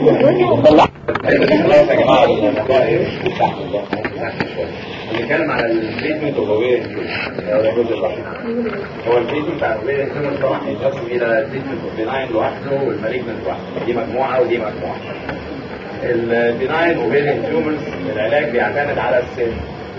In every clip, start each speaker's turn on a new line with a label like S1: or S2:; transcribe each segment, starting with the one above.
S1: خلاص يا جماعه الموضوع ايه بنتكلم على التريتمنت اوف اوفيريان هو الجزء الرابع هو التريتمنت بتاع الاوفيريان تيومر طبعا هيتقسم الى تريتمنت اوف بناين لوحده والمالجنت لوحده دي مجموعه ودي مجموعه البناين اوفيريان تيومرز العلاج بيعتمد على السن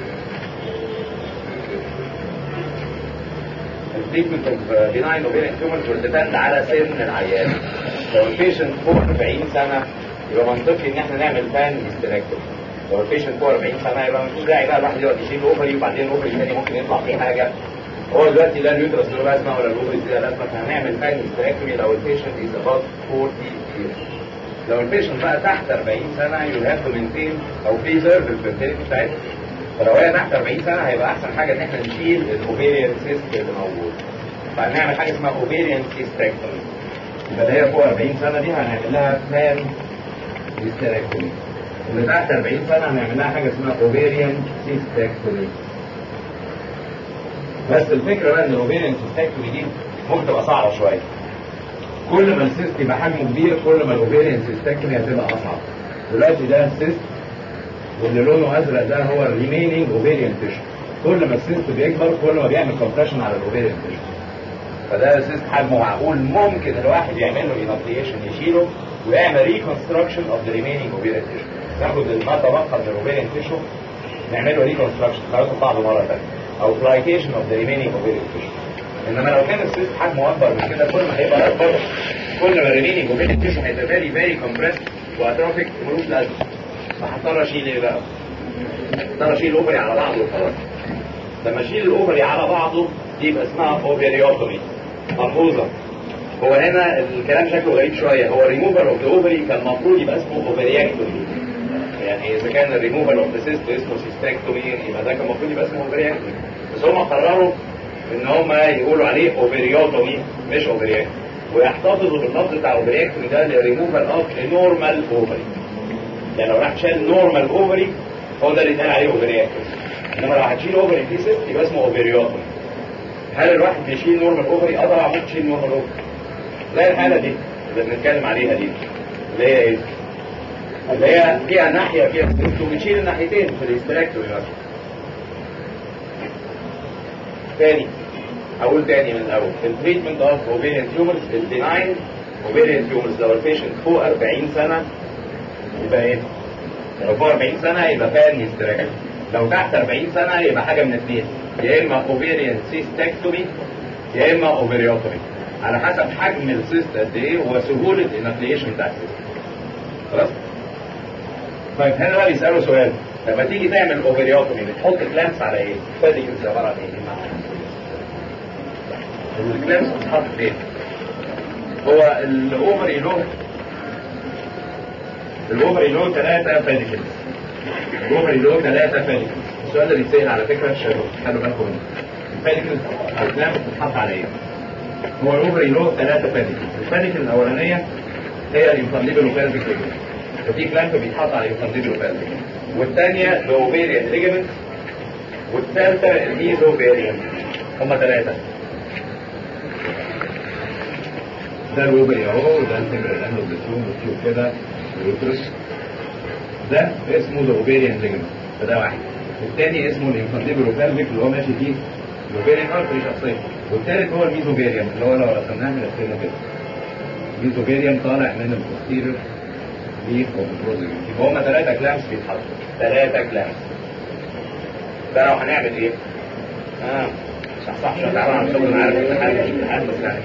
S1: التريتمنت اوف بناين اوفيريان تيومرز بتدل على سن العيان لو البيشنت فوق 40 سنه يبقى منطقي ان احنا نعمل فان هيستريكتومي لو البيشنت فوق 40 سنه يبقى مفيش داعي بقى الواحد يقعد يشيل اوفري وبعدين الاوفري الثاني ممكن يطلع فيه حاجه هو دلوقتي لا اليوترس له لازمه ولا الاوفري له لازمه فهنعمل فان هيستريكتومي لو البيشنت از اباوت 40 years لو البيشنت بقى تحت 40 سنه يو هاف تو مينتين او بريزيرف الفيرتيليتي بتاعتها فلو هي تحت 40 سنه هيبقى احسن حاجه ان احنا نشيل الاوفيريان سيست اللي موجود فهنعمل حاجه اسمها اوفيريان سيستكتومي يبقى اللي هي فوق 40 سنه دي هنعمل لها فان هيستريكتومي اللي تحت 40 سنه هنعمل لها حاجه اسمها اوفيريان سيستكتومي بس الفكره بقى ان الاوفيريان سيستكتومي دي ممكن تبقى صعبه شويه كل ما السيست يبقى حجمه كبير كل ما الاوفيريان سيستكتومي هتبقى اصعب دلوقتي ده السيست واللي لونه ازرق ده هو الريمينينج اوفيريان تيشو كل ما السيست بيكبر كل ما بيعمل كومبريشن على الاوفيريان تيشو فده سيست حجمه معقول ممكن الواحد يعمل له انابليشن يشيله ويعمل ريكونستراكشن اوف ذا ريمينينج اوفيريان تيشو ناخد ما تبقى من الاوفيريان تيشو نعمل له ريكونستراكشن خلاص صعب مره ثانيه او فلايكيشن اوف ذا ريمينينج اوفيريان تيشو انما لو كان السيست حجمه اكبر من كده كل ما هيبقى اكبر كل ما الريمينينج اوفيريان تيشو هيبقى فيري فيري كومبريس واتروفيك ملوش لازمه فهضطر اشيل ايه بقى؟ هضطر اشيل الاوفري على بعضه وخلاص لما اشيل الاوفري على بعضه دي يبقى اسمها اوفريوتومي ملحوظه هو هنا الكلام شكله غريب شويه هو الريموفر اوف ذا اوفري كان المفروض يبقى اسمه اوفرياكتومي يعني اذا كان الريموفر اوف ذا سيست اسمه سيستكتومي يبقى ده كان المفروض يبقى اسمه اوفرياكتومي بس هم قرروا ان هم يقولوا عليه اوفريوتومي مش اوفرياكتومي ويحتفظوا باللفظ بتاع اوفرياكتومي ده لريموفر اوف نورمال اوفري يعني لو راح شال نورمال اوفري هو ده اللي اتقال عليه اوفرياكتومي انما لو هتشيل اوفري في سيست يبقى اسمه اوفريوتومي هل الواحد بيشيل نورمال اوفري؟ اه طبعا ممكن تشيل نورمال اوفري زي الحاله دي اللي بنتكلم عليها دي اللي هي ايه؟ اللي هي فيها ناحيه فيها سيست وبتشيل الناحيتين في الاستراكتوري مثلا تاني اقول تاني من الاول التريتمنت اوف اوفيريان تيومرز البناين اوفيريان تيومرز لو البيشنت فوق 40 سنه يبقى ايه؟ لو فوق 40 سنه يبقى فان هيستراكتوري لو تحت 40 سنه يبقى حاجه من الاثنين يا اما اوفيريان سيستكتومي يا اما اوفريوتومي على حسب حجم السيست قد ايه وسهوله الانفليشن بتاع السيست خلاص طيب هنا بقى بيسالوا سؤال لما تيجي تعمل اوفريوتومي بتحط كلامس على ايه؟ فاديكلز عباره عن ايه؟ الكلامس بتتحط فين؟ هو الاوفري له الاوفري له ثلاثه فاديكلز الاوفري له ثلاثه فاديكلز السؤال ده بيتسال على فكره شباب خلوا بالكم منه الفاديكلز او الكلامس بتتحط على ايه؟ هو الاوفري له ثلاثه فاديكلز الفاديكل الاولانيه هي الانفانديبل وفالفيك ليجمنت ففي كلامب بيتحط على الانفانديبل وفالفيك والثانيه الاوفيريان ليجمنت والثالثه الميزوفيريان هم ثلاثه ده الاوفري اهو وده الفكره اللي عنده بتشوف بتشوف كده اليوترس ده اسمه الاوفيريان ليجمنت فده واحد الثاني اسمه الانفانديبل وفالفيك اللي هو ماشي فيه الاوفيريان ارتري شخصيا والثالث هو الميزوفيريان اللي هو لو رسمناها من السنه كده الميزوفيريان طالع من البوستيريور ليه وبروزيك يبقى هما ثلاثة كلامس بيتحطوا ثلاثة كلامس ده لو هنعمل ايه؟ اه صح صح شو تعالى عن شغل انا عارف ان حاجه مش حاجه بس يعني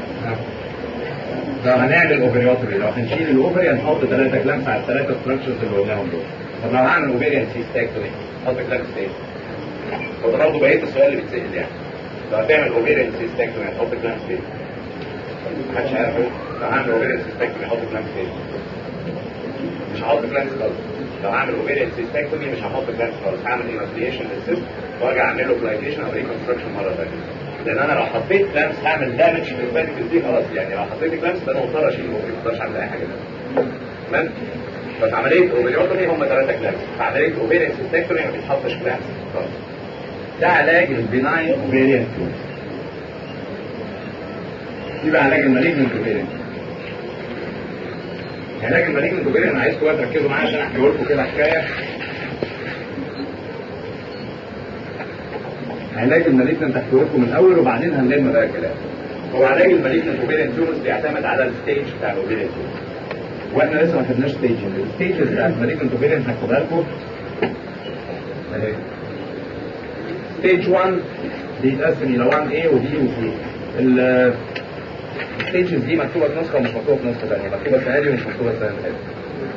S1: لو هنعمل اوفريوتري لو هنشيل الاوفري هنحط ثلاثة كلامس على الثلاثة ستراكشرز اللي قلناهم دول طب لو هعمل اوفريان سيستاكتوري احط كلامس ايه؟ وده برضه بقيه السؤال اللي بيتسال يعني لو هتعمل اوفريان سيستاكتوري هتحط كلامس ايه؟ محدش عارف لو هعمل اوفريان سيستاكتوري هحط كلامس ايه؟ مش هحط كلامس خالص لو هعمل اوفيريان سيستكتومي مش هحط كلامس خالص هعمل ايمابليشن للسيست وارجع اعمل له بلايكيشن او ريكونستراكشن مره ثانيه لان انا لو حطيت كلامس هعمل دامج في الفاتيكس دي خلاص يعني لو حطيت كلامس انا مضطر اشيل الاوفري ما اقدرش اعمل اي حاجه تمام بس عمليه اوفريوتومي هم ثلاثه كلامس فعمليه اوفيريان سيستكتومي ما بيتحطش كلامس خالص ده علاج البناين اوفيريان تيومر يبقى علاج المالجنت اوفيريان علاج المالجنت اوفيريان انا عايزكم بقى تركزوا معايا عشان احكي لكم كده حكايه علاج المالجنت هحكي لكم من الاول وبعدين هنلم بقى الكلام هو علاج المالجنت اوفيريان تيومرز بيعتمد على الستيج بتاع الاوفيريان واحنا لسه ما خدناش ستيج الستيجز بتاعت المالجنت اوفيريان هاخدها لكم اهي ستيج 1 بيتقسم الى 1 A و B و C الستيجز دي مكتوبه في نسخه ومش مكتوبه في نسخه ثانيه مكتوبه السنه دي ومش مكتوبه السنه اللي فاتت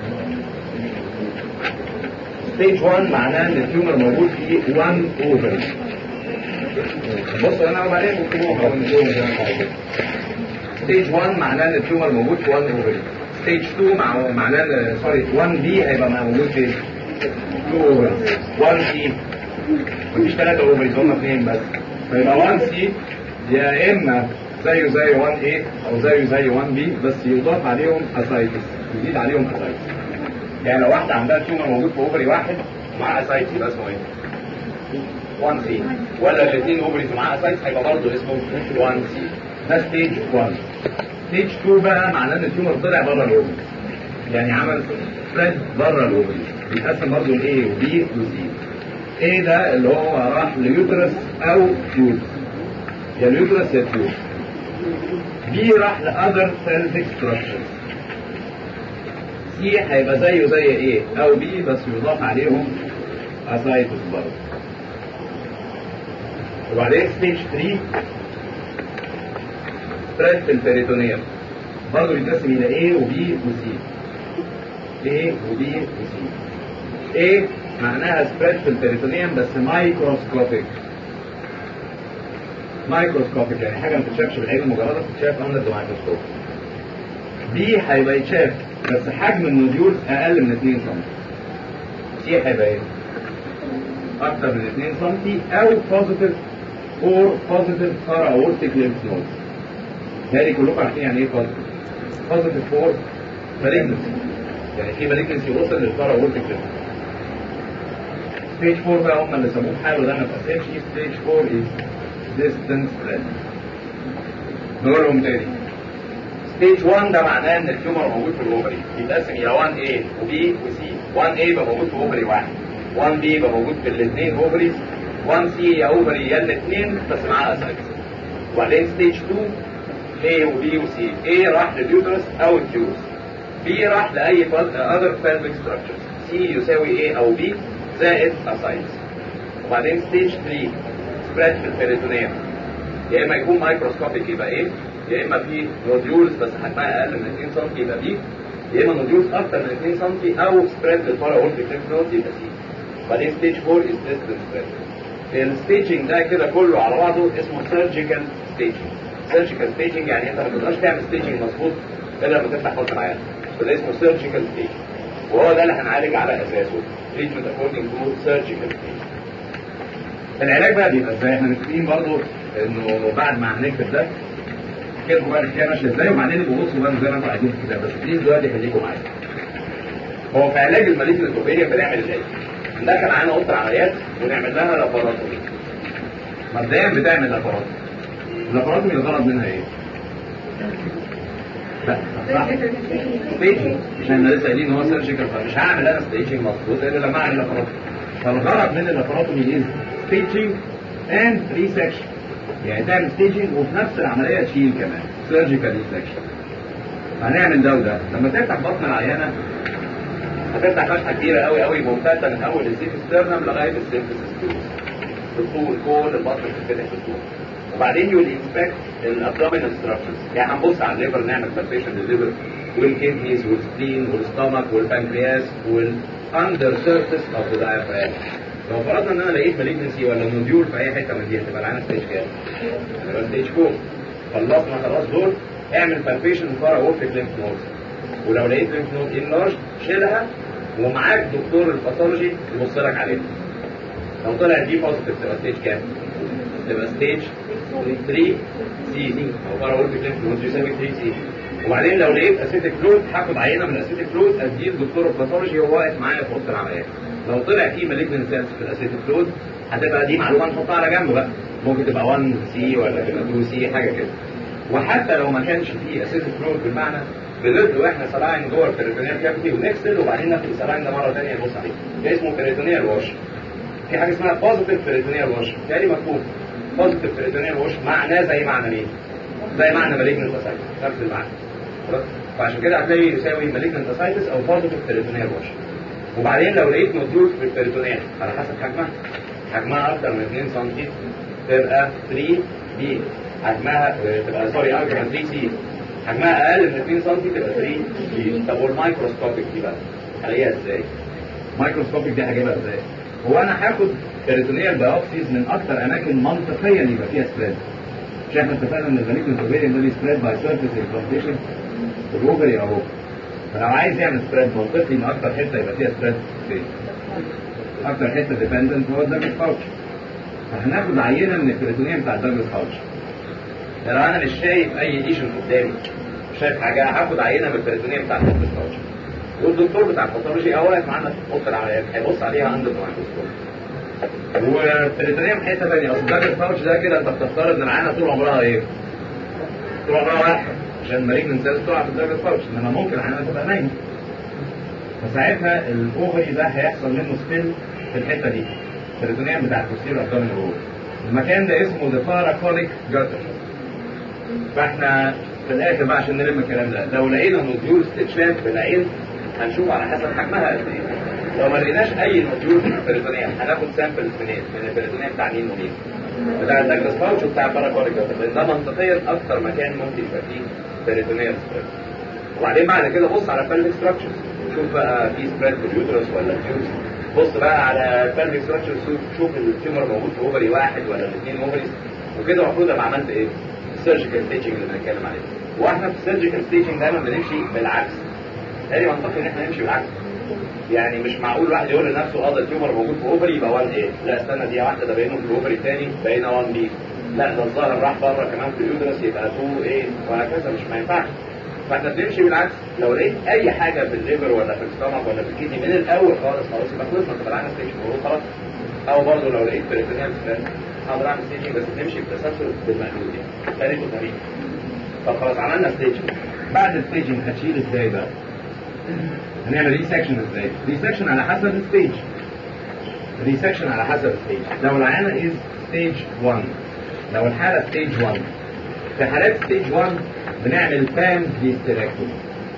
S1: ستيج 1 معناه ان التيومر موجود في 1 اوفر بص انا وبعدين مكتوبه ستيج 1 معناه ان التيومر موجود في 1 اوفر ستيج 2 مع معناه ان سوري 1 بي هيبقى موجود في 2 اوفر 1 سي مفيش ثلاثة اوفرز هم اثنين بس فيبقى 1 سي يا اما زيه زي 1 A او زيه زي 1 B بس يضاف عليهم اسايتس يزيد عليهم اسايتس يعني لو واحدة عندها تيومر موجود في اوفري واحد مع اسايتس يبقى اسمه ايه؟ 1 سي ولا الاثنين اوفريز مع اسايتس هيبقى برضه اسمه 1 سي ده ستيج 1 ستيج 2 بقى معناه ان التيومر طلع بره الاوفري يعني عمل سبريد بره الاوفري بيتقسم برضه ل A و B و C A ده اللي هو راح ليوترس او تيوب يا اليوترس يا تيوب بي راح لأذر pelvic structures سي هيبقى زيه زي ايه او بي بس يضاف عليهم اسايتس برضه وبعدين ستيج 3 سبريد في البريتونيوم برضه بيتقسم الى A و B و C A و B و C A معناها سبريد في البريتونيوم بس مايكروسكوبيك مايكروسكوبيك يعني حاجه ما تتشافش بالعين المجرده بتتشاف اندر ذا مايكروسكوب دي هيبقى يتشاف بس حجم النوديول اقل من 2 سم سي هيبقى ايه؟ اكتر من 2 سم او بوزيتيف اور بوزيتيف بارا اورتيك ليمف نود هذه كلكم عارفين يعني ايه بوزيتيف بوزيتيف فور مالجنسي يعني في مالجنسي وصل للبارا اورتيك ليمف ستيج 4 بقى هم اللي سموه حاله ده ما اتقسمش ستيج 4 ايه؟ distance spread نقولهم تاني ستيج 1 ده معناه ان التيومر موجود في الاوفري يتقسم الى 1 A و B و C 1 A يبقى موجود في اوفري واحد 1 B يبقى موجود في الاثنين اوفريز 1 C يا اوفري يا الاثنين بس معاه اسايتس وبعدين ستيج 2 A و B و C A راح لليوترس او التيوبس B راح لاي other pelvic structures C يساوي A او B زائد اسايتس وبعدين ستيج 3 سبريد في البريتونيوم يا اما يكون مايكروسكوبيك يبقى ايه يا اما في نوديولز بس حجمها اقل من 2 سم يبقى بي يا اما نوديولز اكتر من 2 سم او سبريد في البارا اورتيك ليمف نود يبقى سي بعدين ستيج 4 از ديستنس سبريد الستيجنج ده كده كله على بعضه اسمه سيرجيكال ستيجنج سيرجيكال ستيجنج يعني انت ما تقدرش تعمل ستيجنج مظبوط الا لما تفتح حوض معايا فده اسمه سيرجيكال ستيجنج وهو ده اللي هنعالج على اساسه تريتمنت اكوردنج تو سيرجيكال ستيجنج العلاج بقى بيبقى ازاي احنا متفقين برضه انه بعد ما هنكتب ده كده بقى الحكايه ماشيه ازاي وبعدين يبقوا بصوا بقى زي ما انتوا عايزين كده بس بليز دلوقتي خليكم معايا هو في علاج الماليزيا الطبيه بنعمل ازاي؟ ندخل معانا اوضه العمليات ونعمل لها لابوراتوري مبدئيا بتعمل لابوراتوري اللابوراتوري الغرض منها ايه؟ لا صح ستيجنج مش احنا لسه قايلين ان هو سيرجيكال فمش هعمل انا ستيجنج مظبوط الا لما اعمل لابوراتوري فالغرض من اللابوراتوري ايه؟ staging and resection يعني تعمل staging وفي نفس العملية تشيل كمان surgical resection هنعمل ده وده لما تفتح بطن العيانة هتفتح فتحة كبيرة قوي قوي ممتدة من أول السيف ستيرنم لغاية السيمفيس بالطول كل البطن بتتفتح بالطول وبعدين يول انسبكت الابدومينال ستراكشرز يعني هنبص على الليفر نعمل بالبيشن للليفر والكدنيز والسبلين والستومك والبنكرياس والاندر سيرفيس اوف ذا diaphragm لو فرضنا ان انا لقيت مالجنسي ولا نوديول في اي حته من دي هتبقى العينه ستيج كام؟ هتبقى ستيج 4 خلصنا خلاص دول اعمل بالبيشن فارا اورتيك ليمف نود ولو لقيت ليمف نود انلارج شيلها ومعاك دكتور الباثولوجي يبص لك عليها لو طلع دي بوزيتيف تبقى ستيج كام؟ تبقى ستيج 3 سي او فارا اورتيك ليمف نود يساوي 3 سي وبعدين لو لقيت اسيتيك فلويد هاخد عينه من الاسيتيك فلويد اديه لدكتور الباثولوجي وهو واقف معايا في اوضه العمليات لو طلع فيه مالجنت سيلز في الاسيتيك فلويد هتبقى دي معلومه نحطها على جنب بقى ممكن تبقى 1 سي ولا تبقى 2 سي حاجه كده وحتى لو ما كانش فيه اسيتيك فلويد بالمعنى بندلق احنا سلاين جوه البريتونيال كافيتي ونغسل وبعدين ناخد السلاين ده مره ثانيه نبص عليه ده اسمه بريتونيال واش في حاجه اسمها بوزيتيف بريتونيال واش تاني مفهوم بوزيتيف بريتونيال واش معناه زي معنى مين؟ زي معنى مالجنت اسايتس نفس المعنى خلاص فعشان كده هتلاقي يساوي مالجنت اسايتس او بوزيتيف بريتونيال واش وبعدين لو لقيت نوديول في البريتونيال على حسب حجمها حجمها اكتر من 2 سم تبقى 3 بي حجمها تبقى سوري اكتر من 3 سي حجمها اقل من 2 سم تبقى 3 بي طب والمايكروسكوبيك دي بقى هلاقيها ازاي؟ المايكروسكوبيك دي هجيبها ازاي؟ هو انا هاخد بريتونيال بايوبسيز من اكتر اماكن منطقيا يبقى فيها سبريد مش احنا اتفقنا ان الفانيكل اوفيريان ده بيسبريد باي سيرفيس امبلانتيشن الاوفري اهو فلو عايز يعمل سبريد منطقي ان اكتر حته يبقى فيها سبريد فين؟ اكتر حته ديبندنت هو الداجلس باوتش فهناخد عينه من البريتونيال بتاع الداجلس باوتش لو انا مش شايف اي ليشن قدامي مش شايف حاجه هاخد عينه من البريتونيال بتاع الداجلس باوتش والدكتور بتاع الباثولوجي هو واقف معانا في اوضه العمليات هيبص عليها عند الميكروسكوب والبريتونيال حته ثانيه اصل الداجلس باوتش ده كده انت بتفترض ان العينه طول عمرها ايه؟ طول عمرها واحد عشان مالجنت سيلز تقع في الداجلس باوتش انما ممكن العينه تبقى نايمه فساعتها الاوفري ده هيحصل منه سبيل في الحته دي البريتونيال بتاع البوستيريور ابدومينال وول المكان ده اسمه ذا بارا جاتر فاحنا في الاخر بقى عشان نلم الكلام ده لو لقينا نوديول استكشاف بالعين هنشوف على حسب حجمها قد ايه لو ما لقيناش اي نوديول في البريتونيال هناخد سامبلز منين؟ من البريتونيال بتاع مين ومين؟ بتاع الداجلاس باوتش وبتاع البارا جاتر لان ده منطقيا اكتر مكان ممكن يبقى فيه بريتونيال سبريد وبعدين بعد كده بص على البلفيك ستراكشرز شوف بقى في سبريد في اليوترس ولا فيوز بص بقى على البلفيك ستراكشرز شوف التيومر موجود في اوفري واحد ولا الاثنين اوفريز وكده المفروض ابقى عملت ايه؟ السيرجيكال ستيجنج اللي بنتكلم عليه واحنا في السيرجيكال ستيجنج دايما بنمشي بالعكس تاني منطقي ان احنا نمشي بالعكس يعني مش معقول واحد يقول لنفسه اه ده التيومر موجود في اوفري يبقى 1 ايه لا استنى دي واحده ده باينه في الاوفري الثاني باينه 1 بي لا ده الظاهر راح بره كمان في اليوترس يبقى 2 ايه وهكذا مش ما ينفعش فاحنا بنمشي بالعكس لو لقيت اي حاجه في الليفر ولا في الستمك ولا في الكدني من الاول خالص خلاص يبقى خلصنا تبقى العين ستيشن خلاص او برضه لو لقيت بريتونيال اقدر اعمل ستيشن بس نمشي بتسلسل بالمقلوب يعني تاريخ وتاريخ طب خلاص عملنا ستيشن بعد الستيشن هتشيل ازاي بقى؟ هنعمل ريسكشن ازاي؟ ريسكشن على حسب الستيج ريسكشن على حسب الستيج لو العينه از ستيج 1 لو الحاله ستيج 1 في حالات ستيج 1 بنعمل فان هيستريكتومي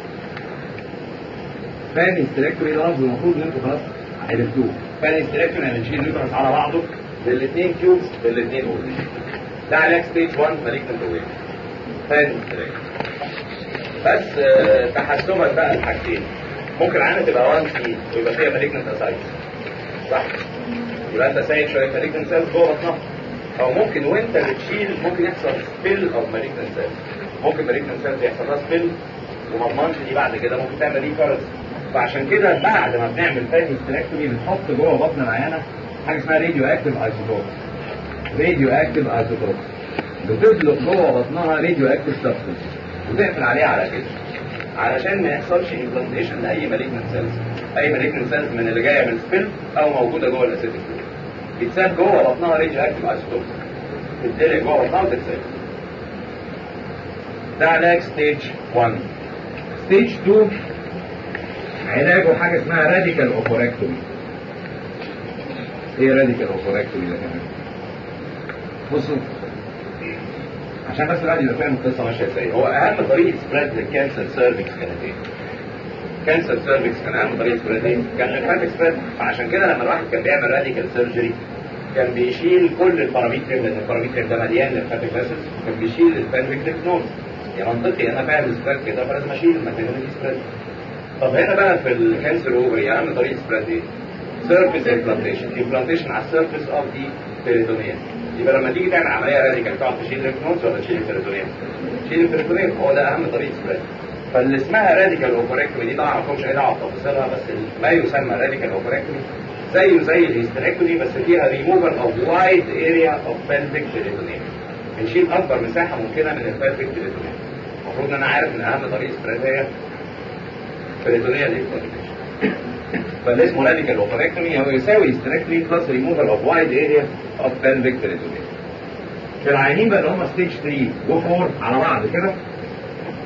S1: فان هيستريكتومي ده لفظ المفروض ان انتوا خلاص عرفتوه فان هيستريكتومي يعني نشيل اليوترس على بعضه بالاثنين كيوبس بالاثنين اورز ده علاج ستيج 1 مالجنت اويل فان هيستريكتومي بس آه، تحسبا بقى الحاجتين ممكن عينه تبقى 1 سي ويبقى فيها مالجنت اسايتس صح يبقى انت سايب شويه مالجنت سيلز جوه بطنها او ممكن وانت بتشيل ممكن يحصل سبيل اوف مالجنت سيلز ممكن مالجنت سيلز يحصل لها سبيل وما اضمنش دي بعد كده ممكن تعمل ريكارز فعشان كده بعد ما بنعمل فاين هيستريكتومي بنحط جوه بطن العيانه حاجه اسمها راديو اكتيف ايزوتوب راديو اكتيف ايزوتوب بتدلق جوه بطنها راديو اكتيف سبستنس وتقفل عليها على كده علشان ما يحصلش امبلانتيشن لاي مالجنت سيلز اي مالجنت سيلز من اللي جايه من سبيل او موجوده جوه الاسيتيك فلويد بيتساب جوه بطنها راديو اكتيف ايزوتوب بتدلق جوه بطنها وتتساب ده علاج ستيج 1 ستيج 2 علاجه حاجه اسمها راديكال اوبوركتومي ايه راديكال اوبوركتومي ده كمان بصوا عشان بس الواحد يبقى فاهم القصه ماشيه ازاي هو اهم طريقه سبريد للكانسر سيرفكس كانت ايه؟ كانسر سيرفكس كان اهم طريقه سبريد ايه؟ كان الليمفاتيك سبريد فعشان كده لما الواحد كان بيعمل راديكال سيرجري كان بيشيل كل الباراميترين لان الباراميترين ده مليان ليمفاتيك فيسلز كان بيشيل البانفيك نود يعني منطقي انا فاهم السبريد كده فلازم اشيل المكان اللي فيه سبريد طب هنا بقى في الكانسر اوفري اهم طريقه سبريد ايه؟ سيرفيس امبلانتيشن امبلانتيشن على السيرفيس اوف دي بيريتونيال يبقى لما تيجي تعمل عمليه راديكال تقعد تشيل الليمف نودز ولا تشيل البيريتونيال؟ تشيل البيريتونيال هو ده اهم طريقه سبريد فاللي اسمها راديكال اوبوريكتومي دي طبعا ما لكمش اي دعوه بتفاصيلها بس ما يسمى راديكال اوبوريكتومي زيه زي الهيستريكتومي بس فيها ريموفال اوف وايد اريا اوف بلفيك بيريتونيال بنشيل اكبر مساحه ممكنه من البلفيك بيريتونيال المفروض ان انا عارف ان اهم طريقه سبريد هي بيريتونيال امبلانتيشن فاللي اسمه راديكال اوبوريكتومي هو يساوي هيستريكتومي بلس ريموفال اوف وايد اريا اوف بلفيك بيريتونيال في العيانين بقى اللي هم ستيج 3 و4 على بعض كده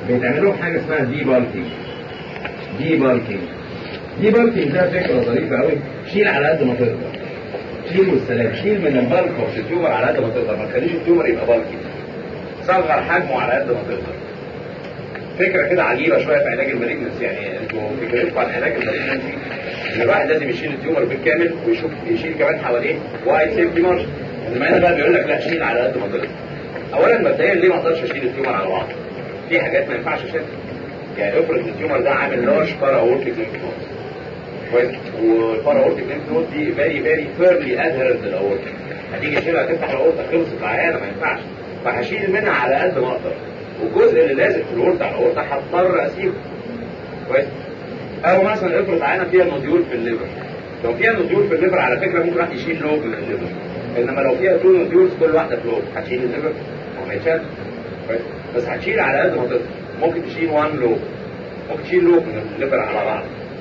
S1: بيتعمل لهم حاجه اسمها دي بالكينج دي بالكينج دي بالكينج ده فكره ظريفه قوي شيل على قد ما تقدر شيل والسلام شيل من البلك اوف التيومر على قد ما تقدر ما تخليش التيومر يبقى بالكي صغر حجمه على قد ما تقدر فكره كده عجيبه شويه في علاج المالجنس يعني انتوا فكرتكم عن علاج المالجنس ان الواحد لازم يشيل التيومر بالكامل ويشوف يشيل كمان حواليه وايد سيفتي مارجن انما هنا بقى بيقول لك لا شيل على قد ما تقدر اولا مبدئيا ليه ما اقدرش اشيل التيومر على بعض في حاجات ما ينفعش اشيلها يعني افرض ان التيومر ده عامل لارج بارا اورتيك ليمف نود كويس والبارا اورتيك ليمف نود دي فيري فيري فيرلي ادهرنت للاورتيك هتيجي تشيلها تفتح الاورطه خلصت العيانه ما ينفعش فهشيل منها على قد ما اقدر والجزء اللي لازق في الاورطه على الاورطه هضطر اسيبه كويس او مثلا افرض عيانه فيها نوديول في الليفر لو فيها نوديول في الليفر على فكره ممكن واحد يشيل لوب من الليفر انما لو فيها تو نوديولز كل واحده في لوب هتشيل الليفر هو ما يتشال كويس بس هتشيل على قد ما تقدر ممكن تشيل 1 لوب ممكن تشيل لوب من الليفر على بعض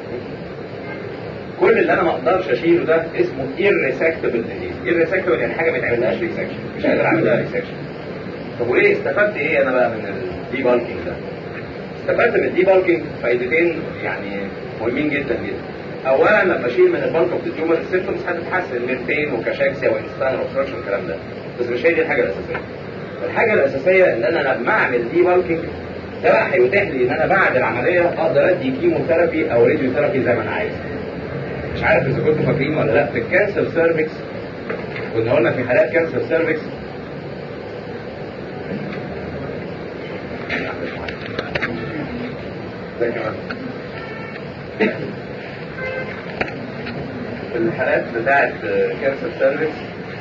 S1: كل اللي انا ما اقدرش اشيله ده اسمه irresectable disease irresectable يعني حاجه ما يتعملهاش ريسكشن مش قادر اعملها ريسكشن طب وايه استفدت ايه انا بقى من الدي بالكينج ده استفدت من الدي بالكينج فايدتين يعني مهمين جدا جدا اولا لما اشيل من البالك اوف التيومر السيمبتومز هتتحسن من بين وكشاكسيا وانستان اوبستراكشن الكلام ده بس مش هي دي الحاجه الاساسيه الحاجه الاساسيه ان انا لما اعمل دي بالكينج ده بقى هيتيح لي ان انا بعد العمليه اقدر ادي كيموثيرابي او راديو ثيرابي زي ما انا عايز مش عارف اذا كنتوا فاكرين ولا لا في الكانسر سيرفكس كنا قلنا في حالات كانسر سيرفكس في الحالات بتاعت كانسر سيرفكس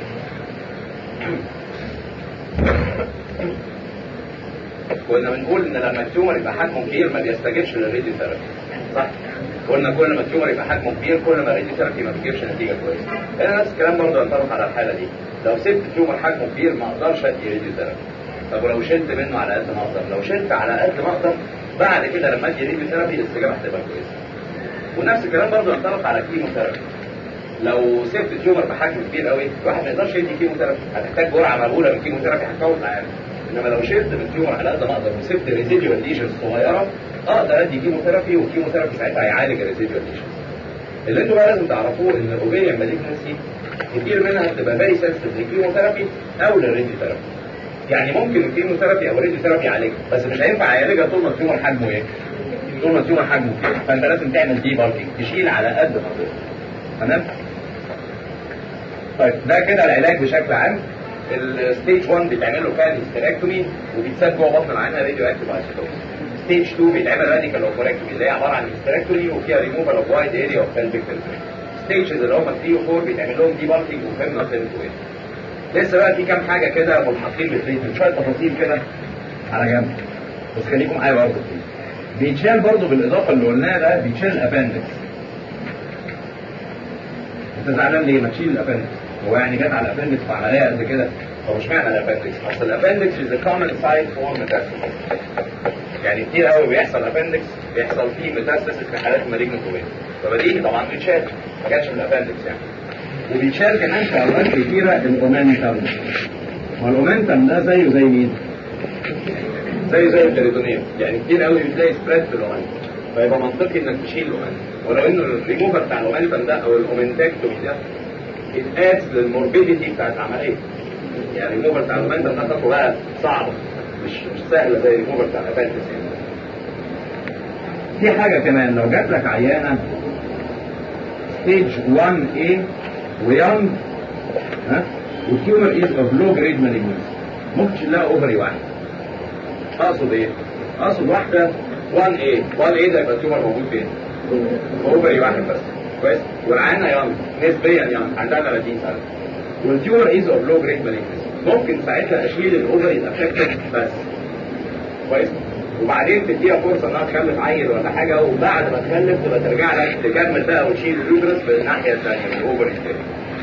S1: كنا بنقول ان لما التيومر يبقى حجمه كبير ما بيستجيبش للراديو ثيرابي صح؟ قلنا كل ما التيومر يبقى حجمه كبير كل ما الراديو ثيرابي ما بتجيبش نتيجه كويسه. هنا نفس الكلام برضه ينطبق على الحاله دي. لو سبت التيومر حجمه كبير ما اقدرش ادي راديو ثيرابي. طب ولو شلت منه على قد ما اقدر، لو شلت على قد ما اقدر بعد كده لما ادي راديو ثيرابي الاستجابه هتبقى كويسه. ونفس الكلام برضه ينطبق على كيمو ثيرابي. لو سبت التيومر بحجم كبير قوي الواحد ما يقدرش يدي كيمو ثيرابي، هتحتاج جرعه مهوله من الكيمو ثيرابي هتفوت معانا. انما لو شلت من التيومر على قد ما اقدر وسبت الريزيديوال ليجنز صغيره اقدر ادي كيموثيرابي والكيموثيرابي ساعتها هيعالج الريزيديوال ليجنز. اللي انتوا بقى لازم تعرفوه ان الاوفيريان مالجنسي كتير منها بتبقى فيري سنسيتيف للكيموثيرابي او للراديوثيرابي. يعني ممكن الكيموثيرابي او الراديوثيرابي يعالجها بس مش هينفع يعالجها طول ما التيومر حجمه ايه؟ طول ما التيومر حجمه كده فانت لازم تعمل دي باركينج تشيل على قد ما تقدر. تمام؟ طيب ده كده العلاج بشكل عام الستيج 1 بيتعمل له كان هيستريكتومي وبيتساب جوه بطن العينه راديو اكتيف ايسوتوب ستيج 2 بيتعمل راديكال اوبريكتومي اللي هي عباره عن هيستريكتومي وفيها ريموفال اوف وايد اريا اوف بلفيك ستيجز اللي هم 3 و 4 بيتعمل لهم دي باركينج وفهمنا فهمتوا ايه لسه بقى في كام حاجه كده ملحقين بالتريتمنت شويه تفاصيل كده على جنب بس خليكم معايا برضه بيتشال برضه بالاضافه اللي قلناها ده بيتشال الابندكس انت زعلان ليه ما تشيل الابندكس هو يعني جت على الابندكس في عمليه قد كده هو مش معنى الابندكس اصل الابندكس از ا كومن سايت فور ميتاستاسيس يعني كتير قوي بيحصل ابندكس بيحصل فيه ميتاستاسيس في حالات المالجنت اوبين فبديهي طبعا بيتشال ما جاتش من الابندكس يعني وبيتشال كمان في اوقات كتيره الاومنتم والاومنتم ده زيه زي مين؟ زي زي البريتونيوم يعني كتير قوي بتلاقي سبريد في الاومنتم فيبقى منطقي انك تشيل الاومنتم ولو ان الريموفر بتاع الاومنتم ده او الاومنتكتومي ده اتقاس للموربيديتي بتاعت العمليه يعني الريموفر بتاع الاومنتم ده خطوه بقى صعبه مش مش سهله زي الريموفر بتاع الابندكس يعني في حاجه كمان لو جات لك عيانه ستيج 1A ويونج ها والتيومر از اوف لو جريد مالجنس ممكن تشيل لها اوفري واحد اقصد ايه؟ اقصد واحده 1A 1A ده يبقى التيومر موجود فين؟ اوفري واحد بس كويس والعيانه يونج نسبيا يونج عندها 30 سنه والتيومر از اوف لو جريد مالجنس ممكن ساعتها اشيل الاوفري الافكتد بس كويس وبعدين تديها فرصه انها تخلف عيل ولا حاجه وبعد ما تخلف تبقى ترجع لك تكمل بقى وتشيل اليوترس بالناحيه الثانيه من الاوفر الثاني.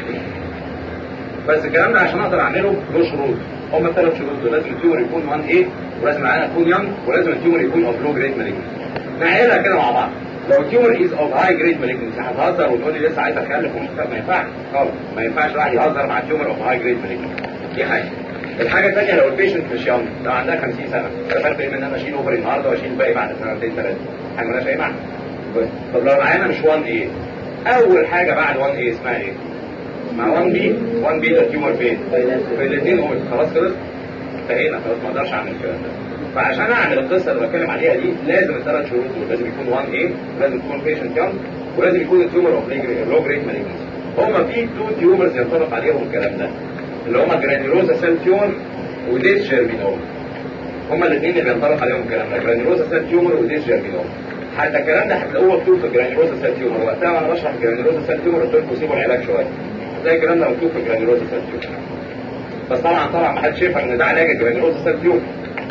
S1: بس الكلام ده عشان اقدر اعمله له شروط هم الثلاث شروط دول لازم التيومر يكون 1 ايه ولازم العيان يكون يونج ولازم التيومر يكون اوف لو جريد مالجنس. نعيلها كده مع بعض لو التيومر از اوف هاي جريد مالجنس هتهزر وتقول لي لسه عايز اخلف ومش ما ينفعش خالص ما ينفعش الواحد يهزر مع التيومر اوف هاي جريد مالجنس دي حاجه الحاجه الثانيه لو البيشنت مش يونج لو عندها 50 سنه استفدت ايه من ان انا اشيل اوفري النهارده واشيل الباقي بعد سنتين ثلاثه حاجه مالهاش اي معنى طب لو العيانه مش 1 ايه اول حاجه بعد 1 ايه اسمها ايه؟ اسمها 1 بي 1 بي ده تيومر فين؟ في الاثنين خلاص خلص انتهينا خلاص ما اقدرش اعمل الكلام ده فعشان اعمل القصه اللي بتكلم عليها دي لازم الثلاث شروط دول لازم يكون 1 a ولازم يكون بيشنت يونج ولازم يكون التيومر اوف لو جريد مالجنسي هما في تو تيومرز ينطبق عليهم الكلام ده اللي هما جرانيولوزا سيل تيومر وديس جيرمينوم هما الاثنين اللي بينطبق عليهم الكلام ده جرانيولوزا سيل تيومر وديس جيرمينوم حتى الكلام ده هتلاقوه مكتوب في جرانيولوزا سيل تيومر وقتها وانا بشرح جرانيولوزا سيل تيومر قلت لكم سيبوا العلاج شويه هتلاقي الكلام ده مكتوب في جرانيولوزا سيل تيومر بس طبعا طبعا ما حدش يفهم ان ده علاج الجرانيولوزا سيل تيومر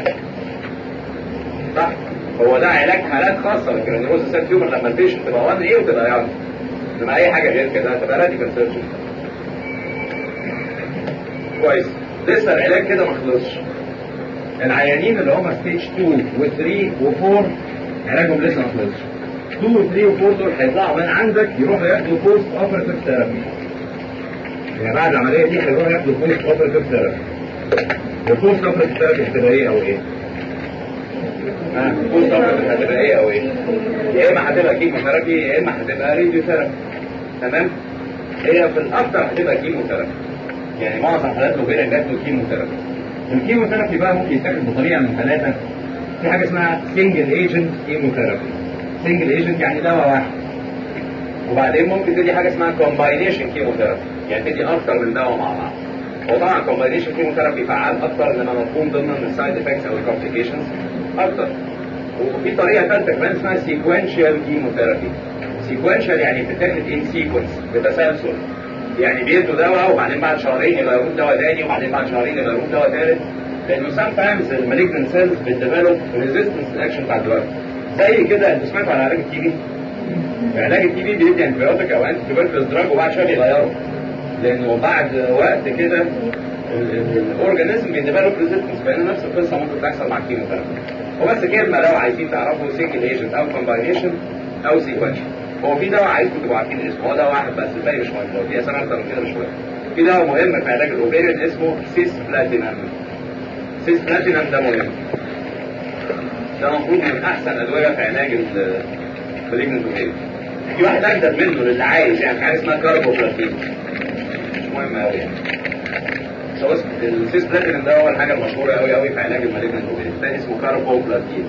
S1: صح هو ده علاج حالات خاصه للجرانيولوزا سيل تيومر لما البيشنت تبقى 1 ايه وتبقى يعني انما اي حاجه غير كده تبقى راديكال سيرجري كويس لسه العلاج كده ما خلصش العيانين اللي هم ستيج 2 و3 و4 علاجهم لسه ما خلصش 2 و 3 و 4 دول هيطلعوا من عندك يروحوا ياخدوا بوست اوبرتيف ثيرابي يعني بعد العمليه دي هيروحوا ياخدوا بوست اوبرتيف ثيرابي البوست اوبرتيف ثيرابي هتبقى ايه او ايه؟ بوست اوبرتيف هتبقى ايه او ايه؟ يا اما هتبقى كيموثيرابي يا اما هتبقى راديو ثيرابي تمام؟ هي في الاكثر هتبقى كيموثيرابي يعني معظم حالات لوبيريا جات له كيموثيرابي الكيموثيرابي بقى ممكن يتاخد بطريقه من ثلاثه في حاجه اسمها سنجل ايجنت كيموثيرابي سنجل ايجنت يعني دواء واحد وبعدين ممكن تدي حاجه اسمها كومباينيشن كيموثيرابي يعني تدي اكتر من دواء مع بعض وطبعا كومباينيشن كيموثيرابي فعال اكتر انما مفهوم ضمن السايد افكتس او الكومبليكيشنز اكتر وفي طريقه ثالثه كمان اسمها سيكونشال كيموثيرابي سيكونشال يعني بتتاخد ان سيكونس بتسلسل يعني بيدوا دواء وبعدين بعد شهرين يغيروه دواء تاني وبعدين بعد شهرين يغيروه دواء ثالث لانه سام تايمز المالجنت سيلز بتديفلوب ريزيستنس للاكشن بتاع الدواء زي كده انتوا سمعتوا عن علاج التي بي؟ علاج التي بي بيدي انتبيوتيك او انتي تيوبركلوز دراج وبعد شويه بيغيره لانه بعد وقت كده الاورجانيزم بيديفلوب ريزيستنس فان نفس القصه ممكن تحصل مع الكيموثيرابي وبس كلمه لو عايزين تعرفوا سنجل ايجنت او كومباينيشن او سيكونشن هو في دواء عايزكم تبقوا عارفين اسمه هو دواء واحد بس الباقي مش مهم لو في اسامي اكتر من كده مش مهم في دواء مهم في علاج الاوبيريان اسمه سيس بلاتينم سيس بلاتينم ده مهم ده المفروض من احسن ادويه في علاج المالجنت اوبيريان في واحد اجدد منه للي عايز يعني حاجه اسمها كاربوبلاتين مش مهم قوي يعني بس السيس بلاتينم ده هو الحاجه المشهوره قوي قوي في علاج المالجنت اوبيريان ده اسمه كاربوبلاتين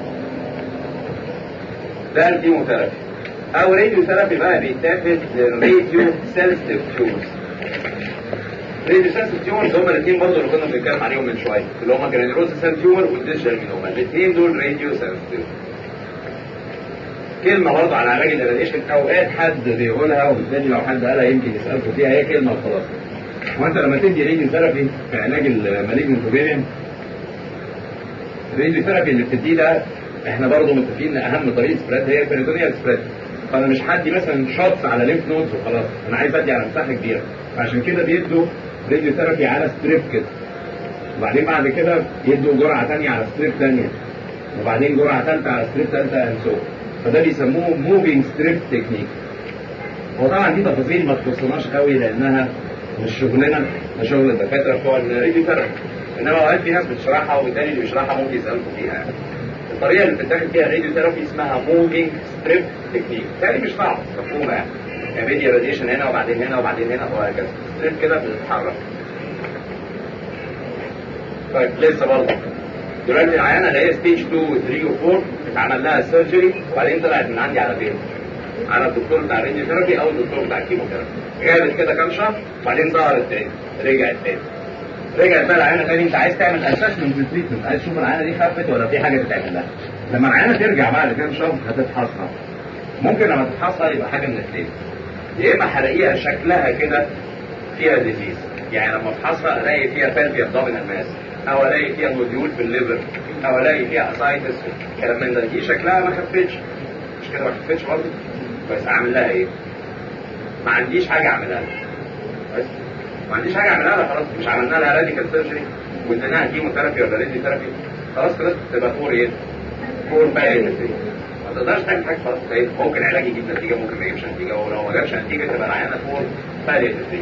S1: ده الكيموثيرابي او راديو ثيرابي بقى بيتاخد راديو سنسيتيف تيومرز راديو سنسيتيف تيومرز هما الاثنين برضه اللي كنا بنتكلم عليهم من شويه اللي هما جرانيولوزا سيل تيومر والديجيتال مينوما الاثنين دول راديو سنسيتيف كلمه برضه على علاج الراديشن اوقات حد بيقولها وبالتالي لو حد قالها يمكن يسالكم فيها هي كلمه وخلاص وانت لما تدي راديو ثيرابي في علاج المالجنت اوبيريان الراديو ثيرابي اللي بتديه ده احنا برضه متفقين ان اهم طريقه سبريد هي البريتونيال سبريد فانا مش هدي مثلا شوتس على ليمف نودز وخلاص انا عايز ادي على مساحه كبيره عشان كده بيدوا راديو ثيرابي على ستريب كده وبعدين بعد كده يدوا جرعه ثانيه على ستريب ثانيه وبعدين جرعه ثالثه على ستريب ثالثه اند سو فده بيسموه موفينج ستريب تكنيك هو طبعا دي تفاصيل ما تخصناش قوي لانها مش شغلنا ده شغل الدكاتره بتوع الراديو ثيرابي انما اوقات في ناس بتشرحها وبالتالي اللي بيشرحها ممكن يسالكم فيها يعني. الطريقه اللي بتتاخد فيها الراديو ثيرابي اسمها موفينج ستريب تكنيك تاني مش صعب مفهومه يعني يعني فيديو راديشن هنا وبعدين هنا وبعدين هنا وهكذا ستريب كده بتتحرك طيب لسه برضه دلوقتي العيانه اللي هي ستيج 2 و 3 و 4 اتعمل لها سيرجري وبعدين طلعت من عندي على فين؟ على الدكتور بتاع الراديو ثيرابي او الدكتور بتاع الكيموثيرابي غابت كده كام شهر وبعدين ظهرت تاني رجعت تاني رجعت بقى العيانه تاني انت عايز تعمل اسسمنت للتريتمنت عايز تشوف العيانه دي خفت ولا في حاجه تتعمل لها لما العيانه ترجع بعد كام شهر هتتحصن ممكن لما تتحصن يبقى حاجه من الاثنين يا اما هلاقيها شكلها كده فيها ديزيز يعني لما افحصها الاقي فيها فالفيا ابدومينال ماس او الاقي فيها نوديول في الليفر او الاقي فيها اسايتس كلام من ده دي شكلها ما خفتش مش كده ما خفتش برضه بس اعمل لها ايه؟ ما عنديش حاجه اعملها لها بس ما عنديش حاجه اعملها لها خلاص مش عملنا لها راديكال سيرجري واديناها كيموثيرابي ولا راديو ثيرابي خلاص كده تبقى فور ايه؟ فور باقي ما تقدرش تعمل حاجه خلاص ايه ممكن علاج يجيب نتيجه ممكن ما يجيبش نتيجه ولو ما جابش نتيجه تبقى العيانه فور باقي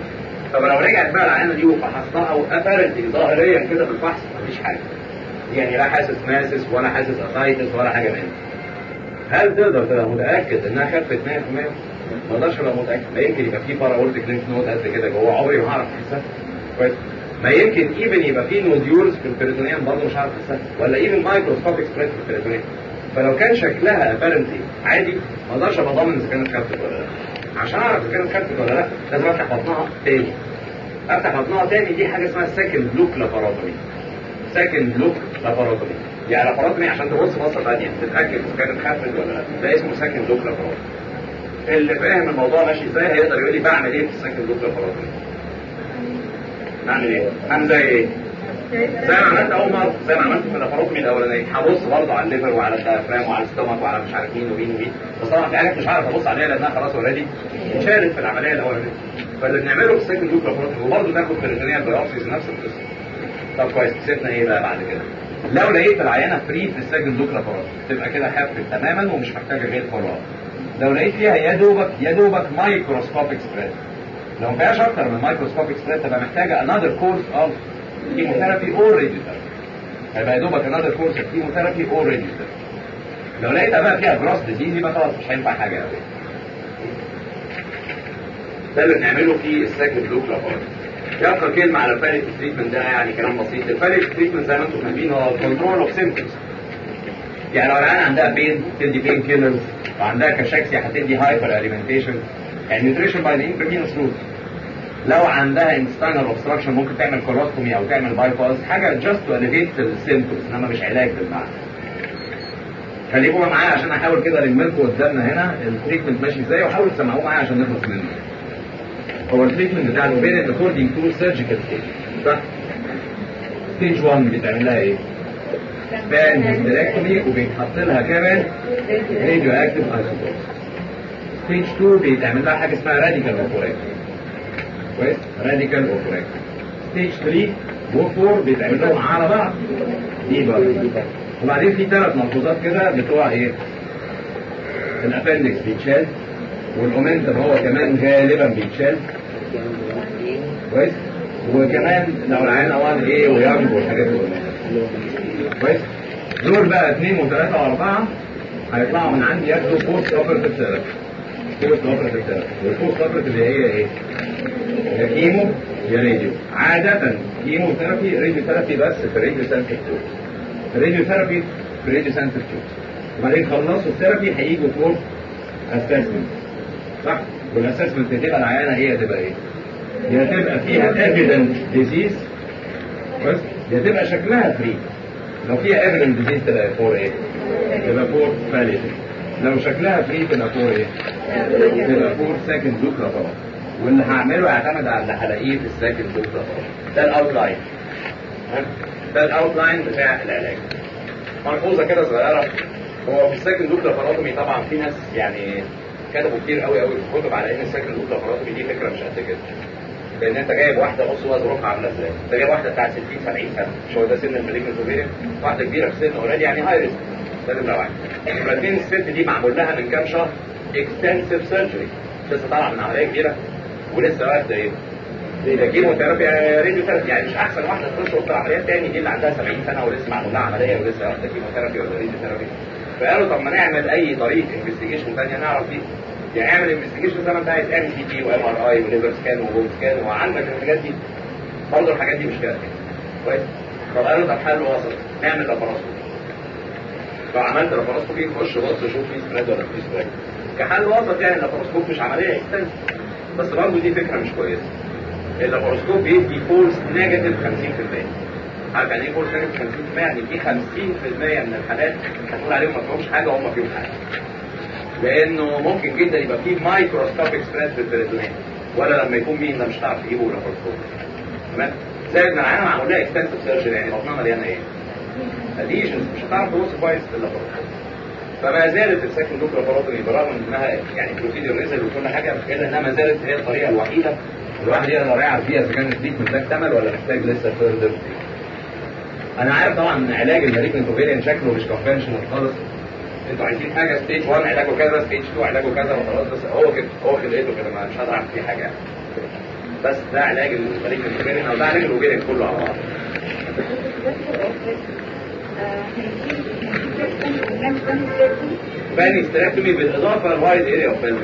S1: طب لو رجعت بقى العينه دي وفحصناها وقفلت ظاهريا كده بالفحص مفيش حاجه يعني لا حاسس ماسس ولا حاسس اسايتس ولا حاجه منها هل تقدر تبقى متاكد انها خفت 100%؟ ما اقدرش ابقى متاكد ما يمكن يبقى في بارا اورتيك لينف نود قد كده جوه عمري ما هعرف احسها كويس ما يمكن ايفن يبقى في نوديولز في البريتونيوم برضه مش عارف احسها ولا ايفن مايكروسكوبيك سبريد في البريتونيوم فلو كان شكلها ابارنتلي عادي ما اقدرش ابقى ضامن اذا كانت خفت ولا لا عشان اعرف اذا كانت خفت ولا لا لازم افتح بطنها تاني افتح بطنها تاني دي حاجه اسمها سكند لوك لاباراتومي سكند لوك لاباراتومي يعني لاباراتومي عشان تبص بصه ثانيه تتاكد اذا كانت خفت ولا لا ده اسمه سكند لوك لاباراتومي اللي فاهم الموضوع ماشي ازاي هيقدر يقول لي بعمل ايه في السكند لوك لاباراتومي بعمل ايه؟ اعمل زي ايه؟ زي ما عملت اول مره زي ما عملت في اللاباروتومي الاولانيه هبص برضه على الليفر وعلى الديافرام وعلى الستومك وعلى مش عارف مين ومين ومين بس طبعا في حاجات مش عارف ابص عليها لانها خلاص اوريدي اتشالت في العمليه الاولانيه فاللي بنعمله في السكند لوك لاباروتومي وبرضه ناخد بريتونيال بايوبسيز نفس القصه طب كويس كسبنا ايه بقى بعد كده؟ لو لقيت العينه فري في السكند لوك لاباروتومي تبقى كده خفت تماما ومش محتاجه غير فولو لو لقيت فيها يا دوبك يا دوبك مايكروسكوبيك سبريد لو ما فيهاش اكتر من مايكروسكوبيك سبريد تبقى محتاجه انذر كورس اوف كيموثيرابي اور راديوثيرابي هيبقى يا دوبك انذر كورس اوف كيموثيرابي اور راديوثيرابي لو لقيتها بقى فيها جراس ديزيز يبقى خلاص مش هينفع حاجه قوي ده اللي بنعمله في السكند لوك لابارت يبقى كلمه على الفاليت تريتمنت ده يعني كلام بسيط الفاليت تريتمنت زي ما انتم فاهمين هو كنترول اوف سيمبتومز يعني لو العيان عندها بين تدي بين كيلرز وعندها كشاكسيا هتدي هايبر اليمنتيشن يعني نيوتريشن باي ذا انترفينوس روت لو عندها انستاينال اوبستراكشن ممكن تعمل كولوستومي او تعمل باي باس حاجه جاست تو اليفيت السيمبتومز انما مش علاج بالمعنى خليكم معايا عشان احاول كده الم لكم قدامنا هنا التريتمنت ماشي ازاي وحاولوا تسمعوه معايا عشان نخلص منه هو التريتمنت بتاع الاوبيريت اكوردنج تو سيرجيكال ستيج صح؟ ستيج 1 بتعمل لها ايه؟ بان هيستريكتومي وبيتحط لها كمان راديو اكتيف ايزوتوب ستيج 2 بيتعمل لها حاجه اسمها راديكال اوبوريكتومي كويس راديكال اوبوريكتومي ستيج 3 و4 بيتعمل لهم على بعض دي بقى وبعدين في ثلاث ملحوظات كده بتوع ايه؟ الابندكس بيتشال والاومنتم هو كمان غالبا بيتشال كويس وكمان لو العيان اوان ايه ويانج والحاجات دي كلها كويس دول بقى اثنين وثلاثه واربعه هيطلعوا من عندي ياخدوا بوست اوبرتيف ثيرابي بوست اوبرتيف ثيرابي والبوست اوبرتيف اللي هي ايه؟ يا كيمو يا راديو عادة كيمو ثيرابي راديو ثيرابي بس في الراديو سنتر الراديو ثيرابي في الراديو سنتر وبعدين خلصوا الثيرابي هيجوا فور اسسمنت صح؟ والاسسمنت تبقى العيانه هي تبقى ايه؟ يا تبقى فيها ايفيدنت ديزيز بس يا تبقى شكلها فري لو فيها ايفيدنت ديزيز تبقى فور ايه؟ تبقى فور فاليد لو شكلها فري تبقى فور ايه؟ تبقى فور سكند لوك طبعا واللي هعمله يعتمد على اللي هلاقيه في السكند لوك طبعا ده الاوتلاين ده الاوتلاين بتاع العلاج ملحوظه كده صغيره هو في السكند لوك لاباراتومي طبعا في ناس يعني كتبوا كتير قوي قوي في الكتب على ان السكند لوك لاباراتومي دي فكره مش قد كده لان انت جايب واحده بص هو ظروفها عامله ازاي انت جايب واحده بتاعت 60 70 سنه مش هو ده سن المالجنت اوفيريان واحده كبيره في سن اوريدي يعني هاي ريسك ده نمره واحد نمره اثنين الست دي معمول لها من كام شهر اكستنسيف سيرجري لسه طالعه من عمليه كبيره ولسه واخده ايه؟ ده كيموثيرابي راديو ثيرابي يعني مش احسن واحده تخش في عمليات تاني دي اللي عندها 70 سنه ولسه معمول لها عمليه ولسه واخده كيموثيرابي ولا راديو ثيرابي فقالوا طب ما نعمل اي طريقه انفستيجيشن ثانيه نعرف بيه يعني اعمل انفستيجيشن زي ما انت عايز ام سي تي وام ار اي وليفر سكان وبون سكان وعندك الحاجات دي برضه الحاجات دي مش كده كويس طب قالوا طب حل وسط نعمل لاباراسكوبي لو عملت لاباراسكوبي خش بص شوف في سبريد ولا في سبريد كحل وسط يعني اللاباراسكوب مش عمليه اكستنس بس برضه دي فكره مش كويسه اللاباراسكوب بيدي فولس نيجاتيف 50% عارف يعني ايه فولس نيجاتيف 50% يعني في 50% من الحالات هتقول عليهم ما فيهمش حاجه وهم فيهم حاجه لانه ممكن جدا يبقى فيه مايكروسكوبيك سبريد في البريتونين ولا لما يكون مين ده مش هتعرف تجيبه لاباراسكوب تمام زائد ما العيان معمول لها اكستنسيف سيرجري يعني بطنها مليانه ايه؟ اديشنز مش هتعرف تبص كويس في اللاباراسكوب فما زالت السكند لوك لاباراتوري برغم انها يعني بروسيدور نزل وكل حاجه الا انها ما زالت هي الطريقه الوحيده الواحد يقدر يعرف فيها اذا كان التريتمنت ده اكتمل ولا محتاج لسه فيرذر انا عارف طبعا ان علاج المالجنت اوفيريان شكله مش كونفشنال خالص انتوا عايزين حاجه ستيج 1 علاجه كذا ستيج 2 علاجه كذا وخلاص بس هو كده هو خلقته كده مش هقدر اعمل فيه حاجه يعني بس ده علاج المالجنت اوفيريان او ده علاج الاوفيريان كله على بعض فاني ستراكتومي بالاضافه لوايد اريا اوف بلفيك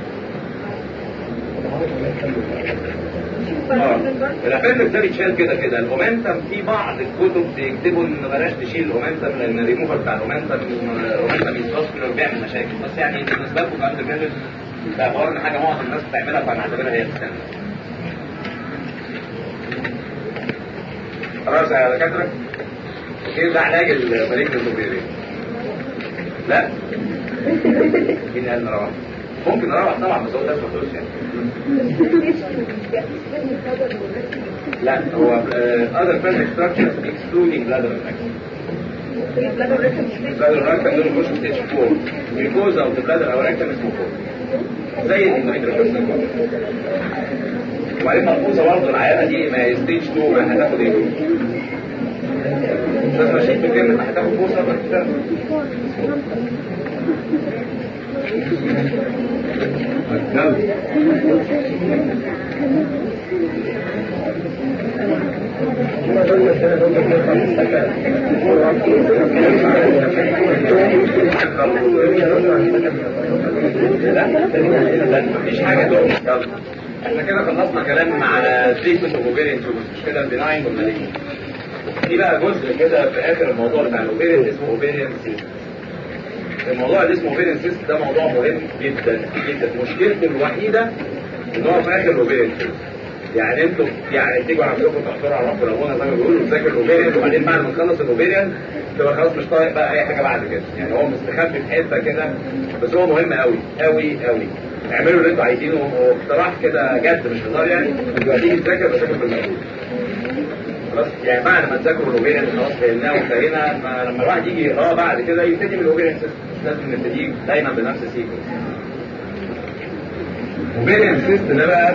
S1: الافندكس ده بيتشال كده كده الاومنتم في بعض الكتب بيكتبوا ان بلاش نشيل الاومنتم لان الريموفر بتاع الاومنتم الاومنتم يتفصل بيعمل مشاكل بس يعني بالنسبه لكم كانت كده باعتبار ان حاجه معظم الناس بتعملها فنعتبرها هي الستاندرد خلاص يا دكاتره اوكي ده علاج المالجنت اوفيريان لا مين قال نروح ممكن نروح طبعا بس هو ده فلوس يعني لا هو other pelvic structures excluding bladder infection bladder rectum دول يخشوا ستيج 4 because of the bladder او rectum اسمه 4 زي الاندوميتريوم وبعدين ملحوظه برضه العيانه دي ما هي ستيج 2 ما هتاخد ايه؟ بس ماشيين بكلمه ما هتاخد بوصه بس مفيش حاجه تقول يلا احنا كده خلصنا كلام على تريتمنت اوف اوفيريان مش كده البناين والمالين في بقى جزء كده في اخر الموضوع بتاع الاوفيريان اسمه اوفيريان سيستم الموضوع اللي اسمه اوفيريان سيستم ده موضوع مهم جدا جدا مشكلته الوحيده ان هو في اخر الاوفيريان سيستم يعني انتوا يعني تيجوا على نفسكم تحضروا على رب ربنا زي ما بيقولوا تذاكر الاوفيريان وبعدين بعد ما تخلص الاوفيريان تبقى خلاص مش طايق بقى اي حاجه بعد كده يعني هو مستخبي في حته كده بس هو مهم قوي قوي قوي اعملوا اللي انتوا عايزينه واقتراح كده جد مش هزار يعني انتوا هتيجي تذاكر بذاكر بالمجهود خلاص يعني بعد ما تذاكروا الاوفيريان خلاص فهمناه وانتهينا لما الواحد يجي يقراه بعد كده يبتدي من الاوفيريان سيستم مش لازم نبتدي دايما بنفس السيكونس اوفيريان سيستم ده بقى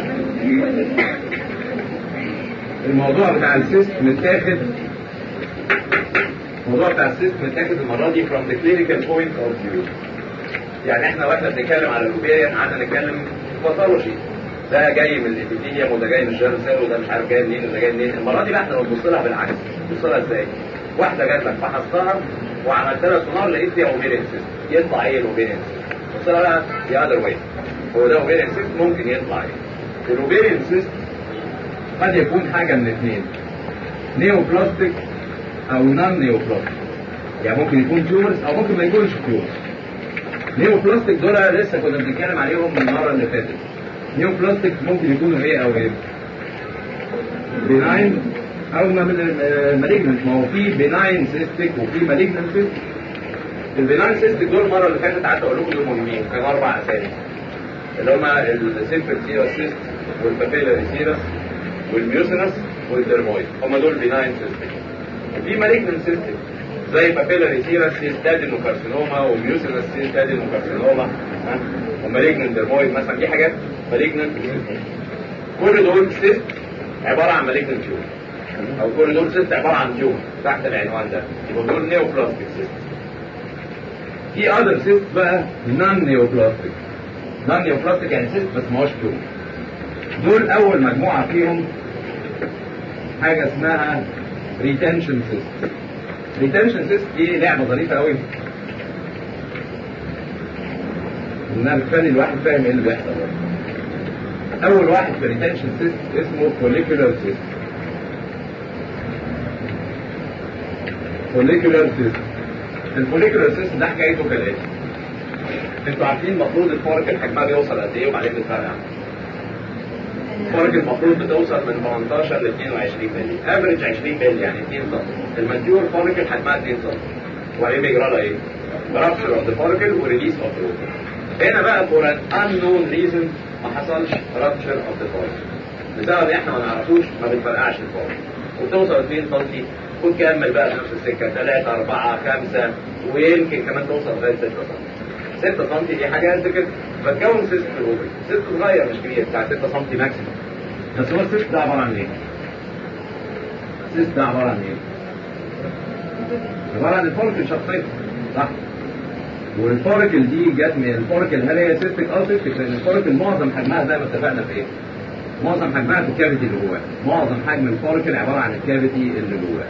S1: الموضوع بتاع السيست متاخد الموضوع بتاع السيست متاخد المره دي from the clinical point of view يعني احنا واحنا بنتكلم على الاوفيريان قعدنا نتكلم باثولوجي ده جاي من الابيثيليوم وده جاي من الجيرم سيل وده مش عارف جاي منين وده جاي منين المره دي بقى احنا بنبص لها بالعكس بنبص لها ازاي واحده جات لك فحصتها وعملت لها سونار لقيت فيها اوفيريان سيست يطلع ايه الاوفيريان سيست بص لها بقى دي اذر واي هو ده اوفيريان سيست ممكن يطلع ايه الاوفيريان سيست قد يكون حاجه من اثنين نيوبلاستيك او نون نيوبلاستيك يعني ممكن يكون تيومرز او ممكن ما يكونش تيومرز نيوبلاستيك دول لسه كنا بنتكلم عليهم من المره اللي فاتت نيو بلاستيك ممكن يكونوا ايه او ايه بناين او مالجنت ما هو في بناين سيستيك وفي مالجنت سيستيك البناين سيستيك دول المره اللي فاتت قعدت اقول لكم دول مهمين كانوا اربع اسامي اللي هما السيمبل سيرا سيست والبابيلا سيرا والميوسينس والدرمويد هما دول بناين سيستيك وفي مالجنت سيستيك زي بابيلا سيرا سيستادينوكارسينوما وميوسينس سيستادينوكارسينوما ومالجنت درمويد مثلا دي حاجات مالجنت كل دول سيست عباره عن مالجنت تيوب او كل دول سيست عباره عن تيوب تحت العنوان ده يبقى دول نيوبلاستيك سيست في اذر سيست بقى نون نيوبلاستيك نون نيوبلاستيك يعني سيست بس ما هوش تيوب دول اول مجموعه فيهم حاجه اسمها ريتنشن سيست ريتنشن سيست دي لعبه ظريفه قوي انها بتخلي الواحد فاهم ايه اللي بيحصل اول واحد في ريتنشن سيست اسمه فوليكولار سيست فوليكولار سيست الفوليكولار سيست ده حكايته كالاتي انتوا عارفين المفروض الفارق حجمها بيوصل قد ايه وبعدين بتفرق الفارق المفروض بتوصل من 18 ل 22 مللي افريج 20 مللي يعني 2 سم الماتيور فارق حجمها 2 سم وبعدين بيجرى لها ايه؟ rupture of the particle وريليس of the water هنا بقى for an unknown reason ما حصلش rupture of the particle بسبب احنا ما نعرفوش ما بتفرقعش الفارق وتوصل 2 سم وتكمل بقى نفس السكه 3 4 5 ويمكن كمان توصل لغايه 6 سم 6 سم دي حاجه قد كده فتكون سيست في الاوفري سيست صغير مش كبير بتاع 6 سم ماكسيموم بس هو السيست ده عباره عن ايه؟ السيست ده عباره عن ايه؟ عباره عن الفولكل شخصيا صح؟ والفوركل دي جت من الفوركل هل هي سيستك او سيستك لان الفوركل معظم حجمها زي ما اتفقنا في ايه؟ معظم حجمها في الكافيتي اللي جواه معظم حجم الفوليكل عباره عن الكافيتي اللي جواه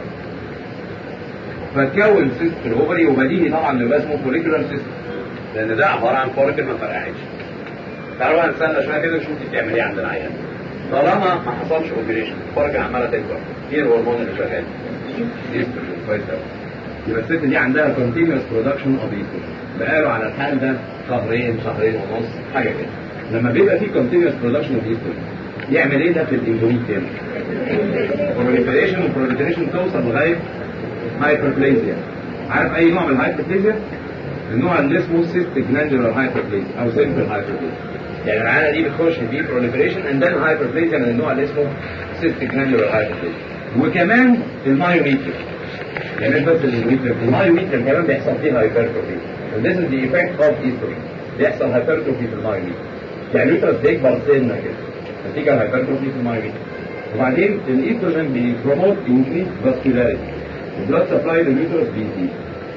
S1: فتكون سيست في الاوفري وبديهي طبعا اللي يبقى اسمه فوليكولار سيست لان ده عباره عن فوليكل ما فرقعتش تعالوا بقى نستنى شويه كده نشوف دي بتعمل ايه عند العيان طالما ما حصلش اوبريشن الفوليكل عماله تكبر ايه الهرمون اللي شغال؟ ايستروجين كويس قوي يبقى الست دي عندها continuous production of estrogen بقاله على الحال ده شهرين شهرين ونص حاجه كده لما بيبقى في continuous production of estrogen يعمل ايه ده في الاندوميتريوم؟ proliferation والproliferation توصل لغايه هايبربليزيا عارف اي نوع من الهايبربليزيا؟ النوع اللي اسمه سيستيك جلاندولار هايبربليزيا او سيمبل هايبربليزيا يعني العاده دي بتخش في proliferation and then hyperplasia من النوع اللي اسمه cystic glandular hyperplasia وكمان المايوميتريوم يعني مش بس المايوميتريوم المايوميتريوم كمان بيحصل فيه هايبرتروفي and this is the effect of estrogen بيحصل هايبرتروفي في المايوميتريوم يعني اليوترس بيكبر سنه كده نتيجه الهايبرتروفي في المايوميتريوم وبعدين الايستروجين بيبروموت انكريز فاسكولاريتي البلاد سبلاي لليوترس بيزيد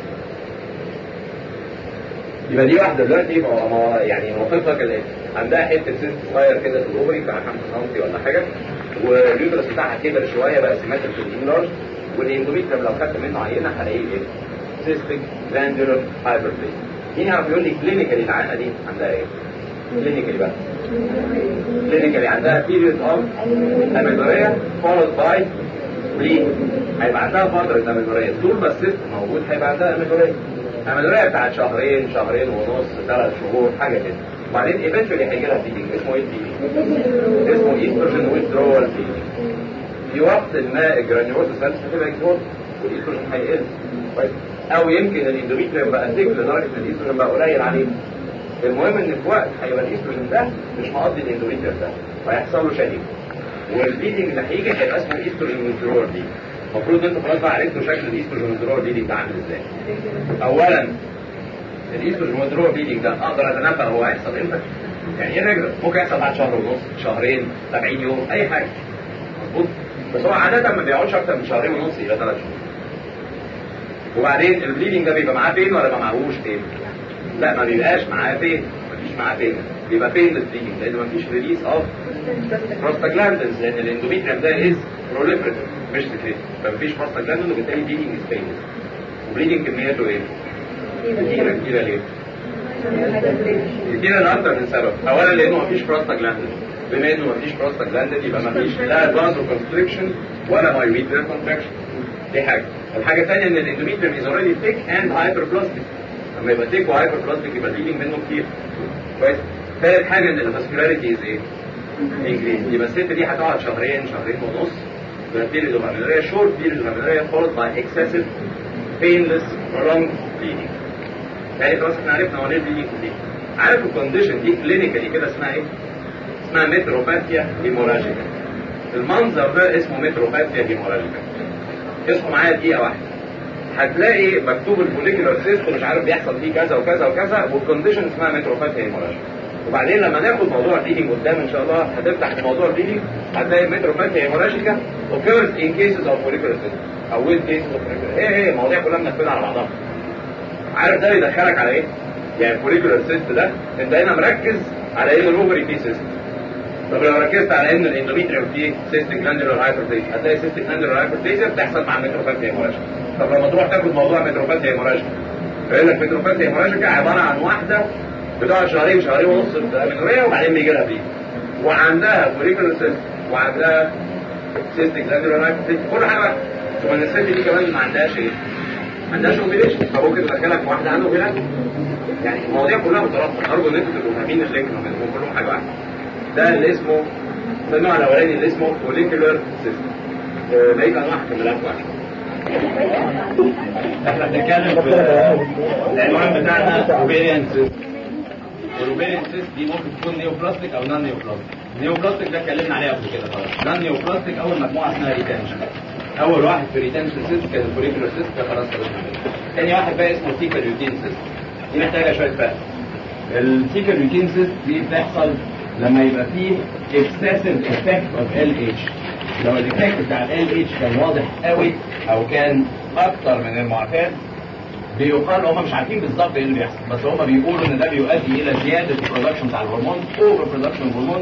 S1: يبقى دي واحده دلوقتي ما- ما- يعني موقفك اللي عندها حته سيست صغير كده في الاوفري بتاع 5 سم ولا حاجه واليوترس بتاعها كبر شويه بقى سيمتريك لارج والاندوميتريوم لو خدت منه عينه هلاقيه ايه؟ سيستيك جلاندولار هايبربليس مين يعرف يقول لي كلينيكالي العينه دي عندها ايه؟ كلينيكالي بقى كلينيكالي عندها بيريود اوف اميلوريا فولد باي بليد هيبقى عندها فتره اميلوريا طول ما الست موجود هيبقى عندها اميلوريا اميلوريا بتاعت شهرين شهرين ونص ثلاث شهور حاجه كده وبعدين ايفنتشولي هيجي لها بيدنج اسمه ايه البيدنج؟ اسمه ايستروجين ويثرول بيدنج في وقت ما الجرانيولوز سيلز هتبقى اكتور والايستروجين هيقل كويس؟ او يمكن الاندوميتريوم بقى ثيك لدرجه ان الايستروجين بقى قليل عليه المهم ان في وقت هيبقى الايستروجين ده مش مقضي الاندوميتريوم ده فهيحصل له شهيد والبيدنج اللي هيجي هيبقى اسمه ايستروجين ويثرول بيدنج المفروض انتوا خلاص بقى عرفتوا شكل الايستروجين ويثرول بيدنج ده عامل ازاي اولا الايستروجين ويثرول بيدنج ده اقدر اتنبأ هو هيحصل امتى يعني ايه رجل ممكن يحصل بعد شهر ونص شهرين 70 يوم اي حاجه مظبوط بس هو عاده ما بيقعدش اكتر من شهرين ونص الى ثلاث شهور وبعدين البليدنج ده بيبقى معاه بين ولا ما معهوش بين لا ما بيبقاش معاه بين مفيش معاه بين بيبقى بين البليدنج لان مفيش ريليس اوف بروستاجلاندز لان الاندوميتريوم ده از بروليفريتيف مش سكريت فمفيش بروستاجلاندز وبالتالي بليدنج از بين وبليدنج كمياته ايه؟ كتيرة كتيرة ليه؟ كتيرة لأكتر من سبب أولا لأنه مفيش بروستاجلاندز بما إنه مفيش بروستاجلاندز يبقى مفيش لا فازو كونستريكشن ولا مايوميتريال كونتراكشن دي حاجة الحاجة الثانية إن الاندوميتريوم از اوريدي ثيك اند هايبر بلاستيك لما يبقى ثيك وهايبر بلاستيك يبقى البليدنج منه كتير كويس ثالث حاجة إن الفاسكولاريتي از إيه؟ انكريز يبقى الست دي هتقعد شهرين شهرين ونص بيريد اوف اميلوريا شورت بيريد اوف اميلوريا followed by excessive painless prolonged bleeding يعني خلاص احنا عرفنا هو ليه البليدنج دي عارف الكونديشن دي كلينيكالي كده اسمها ايه؟ اسمها متروباثيا هيموراجيكا المنظر ده اسمه متروباثيا هيموراجيكا اصحوا معايا دقيقة واحدة هتلاقي مكتوب الفوليكولار سيست مش عارف بيحصل فيه كذا وكذا وكذا والكونديشن اسمها متروباثيا هيموراجيكا وبعدين لما ناخد موضوع البليدنج قدام ان شاء الله هتفتح في موضوع البليدنج هتلاقي متروباثيا هيموراجيكا occurs in cases of follicular cyst او with cases of follicular ايه ايه المواضيع كلها منفذة على بعضها عارف ده بيدخلك على ايه؟ يعني الفوليكولار سيست ده انت هنا مركز على ان الاوفري فيه سيست طب لو ركزت على ان الاندوميتريوم فيه سيستيك جلاندولار هايبربليزيا هتلاقي سيستيك جلاندولار هايبربليزيا بتحصل مع الميتروباثيا هيموراجيكا طب لما تروح تاخد موضوع ميتروباثيا هيموراجيكا فيقول لك ميتروباثيا هيموراجيكا عباره عن واحده بتقعد شهرين شهرين ونص في امينوريا وبعدين بيجي لها بيه وعندها فوليكولار سيست وعندها سيستيك جلاندولار هايبربليزيا كل حاجه واحده ثم الست دي كمان ما عندهاش ايه؟ ما عندهاش اوبريشن فممكن تدخلك واحده عنده اوبريشن يعني المواضيع كلها مترابطه ارجو ان انتوا تبقوا فاهمين اللينك ما بينهم كلهم حاجه واحده ده اللي اسمه ده النوع الاولاني اللي اسمه فوليكولار سيستم بقيت انواع كمالات واحده احنا بنتكلم في العنوان بتاعنا اوبيريان سيستم والاوبيريان سيستم دي ممكن تكون نيوبلاستيك او نون نيوبلاستيك نيوبلاستيك ده اتكلمنا عليه قبل كده خلاص نون نيوبلاستيك اول مجموعه اسمها ريتنشن اول واحد في ريتنشن سيستم كان الفوليكولار سيستم ده خلاص خلصنا تاني واحد بقى اسمه تيكال روتين سيستم دي محتاجه شويه فهم التيكال روتين سيستم دي بتحصل لما يبقى فيه excessive effect of LH لو الايفكت بتاع ال LH كان واضح قوي او كان اكتر من المعتاد بيقال هم مش عارفين بالظبط ايه اللي بيحصل بس هم بيقولوا ان ده بيؤدي الى زياده البرودكشن بتاع الهرمون اوفر برودكشن الهرمون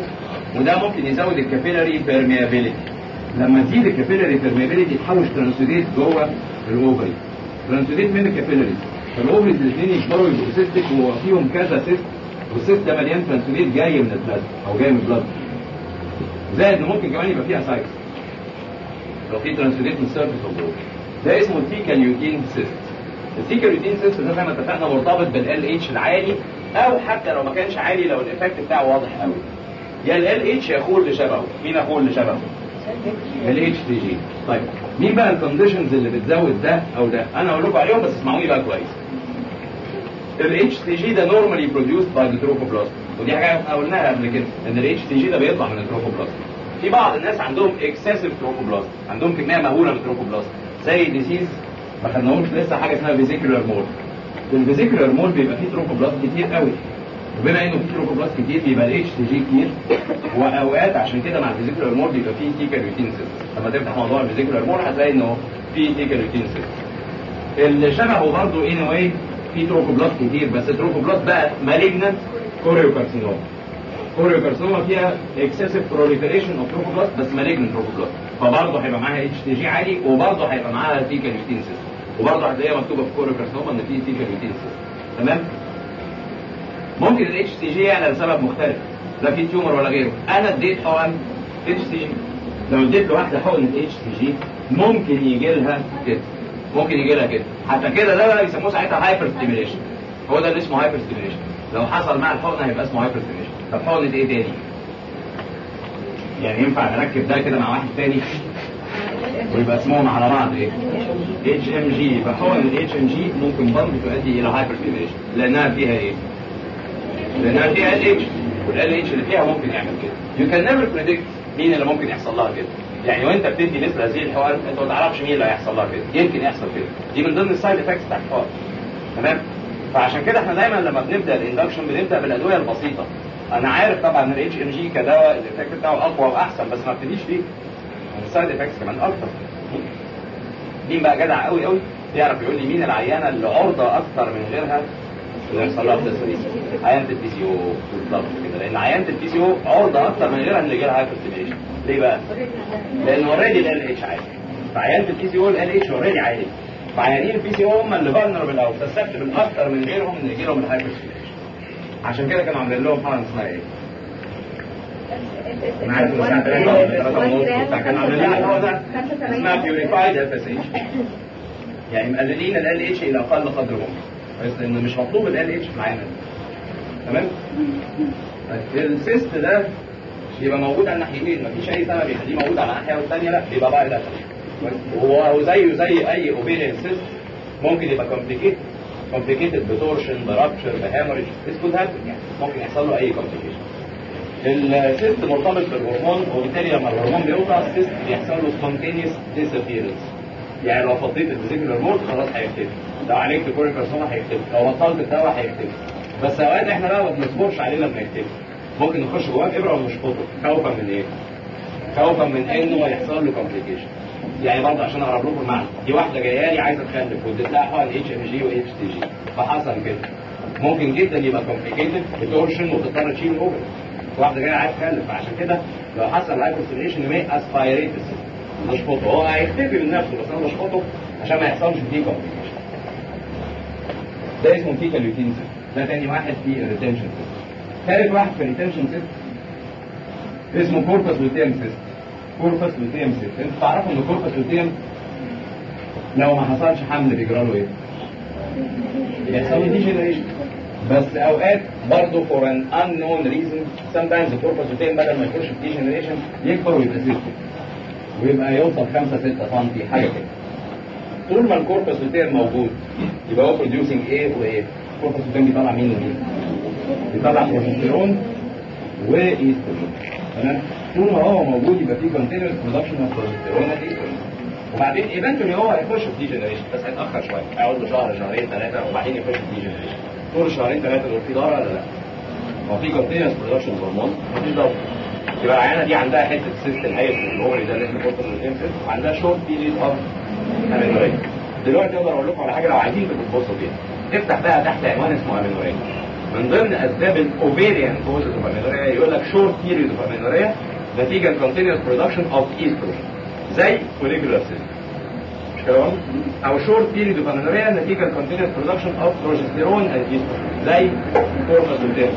S1: وده ممكن يزود الكابيلاري بيرميابيليتي لما تزيد الكابيلاري بيرميابيليتي تحوش ترانسوديت جوه الاوفري ترانسوديت من الكابيلاريز فالاوفريز الاثنين يكبروا يبقوا سيستك وفيهم كذا سيست والسيست ده مليان ترانسوديت جاي من البلاد او جاي من البلاد زائد إن ممكن كمان يبقى فيها سايكس لو في ترانسوديت من السيرفيس اوف ده اسمه تيكاليوتين سيست التيكاليوتين سيست ده زي ما اتفقنا مرتبط بالال اتش العالي او حتى لو ما كانش عالي لو الايفكت بتاعه واضح قوي يا ال اتش يا اخوه اللي شبهه مين اخوه اللي شبهه الاتش تي جي طيب مين بقى الكونديشنز اللي بتزود ده او ده انا اقول لكم عليهم بس اسمعوني بقى كويس الاتش تي جي ده نورمالي بروديوسد باي التروفوبلاست ودي حاجه احنا قلناها قبل كده ان الاتش تي جي ده بيطلع من التروفوبلاست في بعض الناس عندهم اكسسيف تروفوبلاست عندهم كميه مهوله من التروفوبلاست زي ديزيز ما خدناهمش لسه حاجه اسمها فيزيكولار مول الفيزيكولار مول بيبقى فيه تروفوبلاست كتير قوي وبما انه فيه تروفوبلاست كتير بيبقى الاتش تي جي كتير واوقات عشان كده مع الفيزيكولار مول بيبقى فيه تيكا روتين سيستم لما تفتح موضوع الفيزيكولار مول هتلاقي انه فيه تيكا روتين سيستم اللي شبهه برضه ان واي في تروفوبلاست كتير بس التروفوبلاست بقى مالجنت كوريوكارسينوما كوريوكارسينوما فيها اكسسيف بروليفريشن اوف تروفوبلاست بس مالجنت تروفوبلاست فبرضه هيبقى معاها اتش تي جي عالي وبرضه هيبقى معاها تيكا روتين سيستم وبرضه هتلاقيها مكتوبه في كوريوكارسينوما ان في تيكا روتين سيستم تمام ممكن الاتش تي جي يعلى لسبب مختلف لا في تيومر ولا غيره انا اديت حقن اتش تي جي لو اديت لواحده حقن اتش تي جي ممكن يجي لها كده ممكن يجي لها كده حتى كده ده بقى بيسموه ساعتها هايبر ستيميليشن هو ده اللي اسمه هايبر ستيميليشن لو حصل مع الحقنه هيبقى اسمه هايبر ستيميليشن طب حقنه ايه تاني؟ يعني ينفع نركب ده كده مع واحد تاني ويبقى اسمهم على بعض ايه؟ اتش ام جي فحقن الاتش ام جي ممكن برضه تؤدي الى هايبر ستيميليشن لانها فيها ايه؟ لانها فيها ال اتش والال اتش اللي فيها ممكن يعمل كده يو كان نيفر بريدكت مين اللي ممكن يحصل لها كده يعني وانت بتدي مثل هذه الحوار انت ما تعرفش مين اللي هيحصل لها كده يمكن يحصل كده دي من ضمن السايد افكتس بتاعت الحوار تمام فعشان كده احنا دايما لما بنبدا الاندكشن بنبدا بالادويه البسيطه انا عارف طبعا ان الاتش ام جي كدواء الايفكت بتاعه اقوى واحسن بس ما ابتديش فيه السايد افكتس كمان اكتر مين بقى جدع قوي قوي يعرف يقول لي مين العيانه اللي عرضه اكتر من غيرها اللي يحصل لها تسريب عيانه البي سي او بالظبط كده لان عيانه البي سي او عرضه اكتر من غيرها ان يجي لها هايبرستيميشن ليه بقى؟ لان اوريدي ال اتش عالي فعيانه البي سي او ال اتش اوريدي عالي فعيانين البي سي او هم اللي فالنربل او سسبتبل اكتر من غيرهم ان يجي لهم الهايبرستيميشن عشان كده كانوا عاملين لهم حاله اسمها ايه؟ انا عارف ان الساعه 3 ونص كانوا عاملين لها حاجه اسمها بيوريفايد اف اس اتش يعني مقللين ال اتش الى اقل قدر ممكن بس ان مش مطلوب ال اتش معانا تمام السيست ده يبقى موجود على الناحيتين مفيش اي سبب يخليه موجود على ناحيه والثانيه لا يبقى بقى ده هو زيه زي اي اوبيريان سيست ممكن يبقى كومبليكيت كومبليكيتد بتورشن برابشر بهامرج this could happen يعني ممكن يحصل له اي كومبليكيشن السيست مرتبط بالهرمون وبالتالي لما الهرمون بيوقع السيست بيحصل له spontaneous disappearance يعني لو فضيت الفيزيكال هرمون خلاص هيختفي لو عليك كوري كارسوما هيختفي لو بطلت الدواء هيختفي بس اوقات احنا بقى ما بنصبرش عليه لما يختفي ممكن نخش جواه ابره ونشفطه خوفا من ايه؟ خوفا من انه يحصل له كومبليكيشن يعني برضه عشان اقرب لكم المعنى دي واحده جايه لي عايزه تخلف واديت لها حقن اتش ام جي واتش تي جي فحصل كده ممكن جدا يبقى كومبليكيتد بتورشن وتضطر تشيل الاوفر واحده جايه عايزه تخلف فعشان كده لو حصل هايبرسيليشن ما اسبايريت نشفطه هو هيختفي من نفسه بس انا بشفطه عشان ما يحصلش فيه كومبليكيشن ده اسمه فيكا لوتين ده تاني واحد في الريتنشن سيستم ثالث واحد في الريتنشن سيستم اسمه كوربس لوتيم سيستم كوربس لوتيم سيستم انتوا تعرفوا ان كوربس لوتيم لو ما حصلش حمل بيجرى له ايه؟ بيحصل له ديجنريشن بس اوقات برضه فور ان unknown reason sometimes الكوربس لوتيم بدل ما يخش في ديجنريشن يكبر ويبقى سيستم ويبقى يوصل 5 6 سم حاجه كده طول ما الكوربس لوتيم موجود يبقى هو بروديوسنج ايه وايه؟ الكوربس لوتيم بيطلع مين ومين؟ بيطلع بروجستيرون وايستروجين تمام؟ طول ما هو موجود يبقى في كونتينوس برودكشن اوف بروجستيرون وايستروجين وبعدين ايفنتولي هو هيخش في ديجنريشن بس هيتاخر شويه هيقعد له شهر شهرين ثلاثه وبعدين يخش في ديجنريشن طول الشهرين ثلاثه دول في ضرر ولا لا؟ هو في كونتينوس برودكشن هرمون مفيش ضرر يبقى العيانه دي عندها حته سيست الحياه الاوفري ده اللي احنا قلنا الانفنت وعندها شورت بيريد اوف امينوريا دلوقتي اقدر اقول لكم على حاجه لو عايزين تبصوا فيها افتح بقى تحت عنوان اسمه امينوريا من ضمن اسباب الاوفيريان كوزز اوف امينوريا يقول لك شورت بيريود اوف امينوريا نتيجه كونتينوس برودكشن اوف ايستروجين زي فوليكولار سيستم مش كده برضه؟ او شورت بيريود اوف امينوريا نتيجه كونتينوس برودكشن اوف بروجستيرون اند ايستروجين زي كوربس لوتيم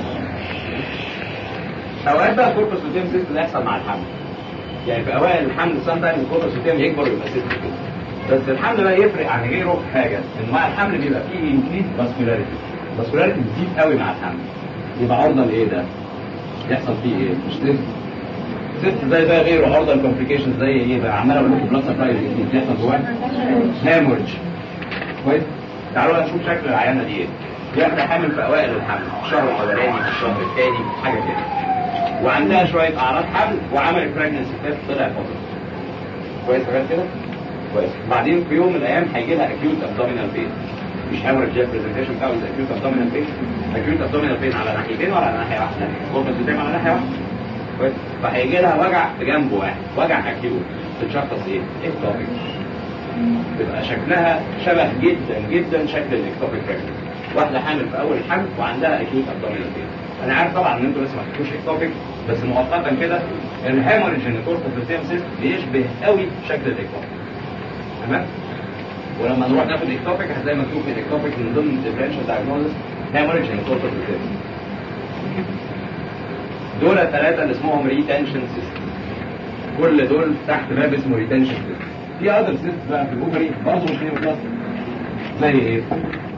S1: اوقات بقى الكوربس لوتيم سيستم يحصل مع الحمل يعني في اوائل الحمل سام تايم الكوربس لوتيم يكبر ويبقى سيستم كده بس الحمل بقى يفرق عن غيره في حاجه ان مع الحمل بيبقى فيه انكريز فاسكولاريتي الفاسكولاريتي بتزيد قوي مع الحمل يبقى عرضه لايه ده؟ يحصل فيه ايه؟ مش سيست سيست زي زي غيره عرضه لكومبليكيشن زي ايه بقى عمال اقول لكم بلاد سبلاي بيحصل جواه هامورج كويس تعالوا بقى نشوف شكل العيانه دي ايه دي واحده حامل في اوائل الحمل الشهر الاولاني في الشهر الثاني حاجه كده وعندها شويه اعراض حمل وعملت بريجنسي تيست طلع بوزيتيف كويس لغايه كده كويس بعدين في يوم من الايام هيجي لها اكيوت ابدومينال بين مش هامر جاب برزنتيشن بتاعه زي اكيوت ابدومينال بين اكيوت ابدومينال بين على ناحيتين ولا على ناحيه واحده غرفه الدم على ناحيه واحده كويس فهيجي لها وجع في جنب واحد وجع اكيوت تتشخص ايه؟ اكتوبيك تبقى شكلها شبه جدا جدا شكل الاكتوبيك بريجنسي واحده حامل في اول الحمل وعندها اكيوت ابدومينال بين انا عارف طبعا ان انتوا لسه ما حكيتوش اكتوبيك بس مؤقتا كده الهيموريج ان كورتوفيتيم سيست بيشبه قوي شكل الاكتوبيك تمام ولما نروح ناخد اكتوبيك هتلاقي مكتوب في الاكتوبيك من ضمن الديفرنشال دايجنوزس هيموريج ان كورتوفيتيم دول الثلاثه اللي اسمهم ريتنشن سيستم كل دول تحت باب اسمه ريتنشن سيستم في اذر سيستم بقى في الاوفري برضه مش هي زي ايه؟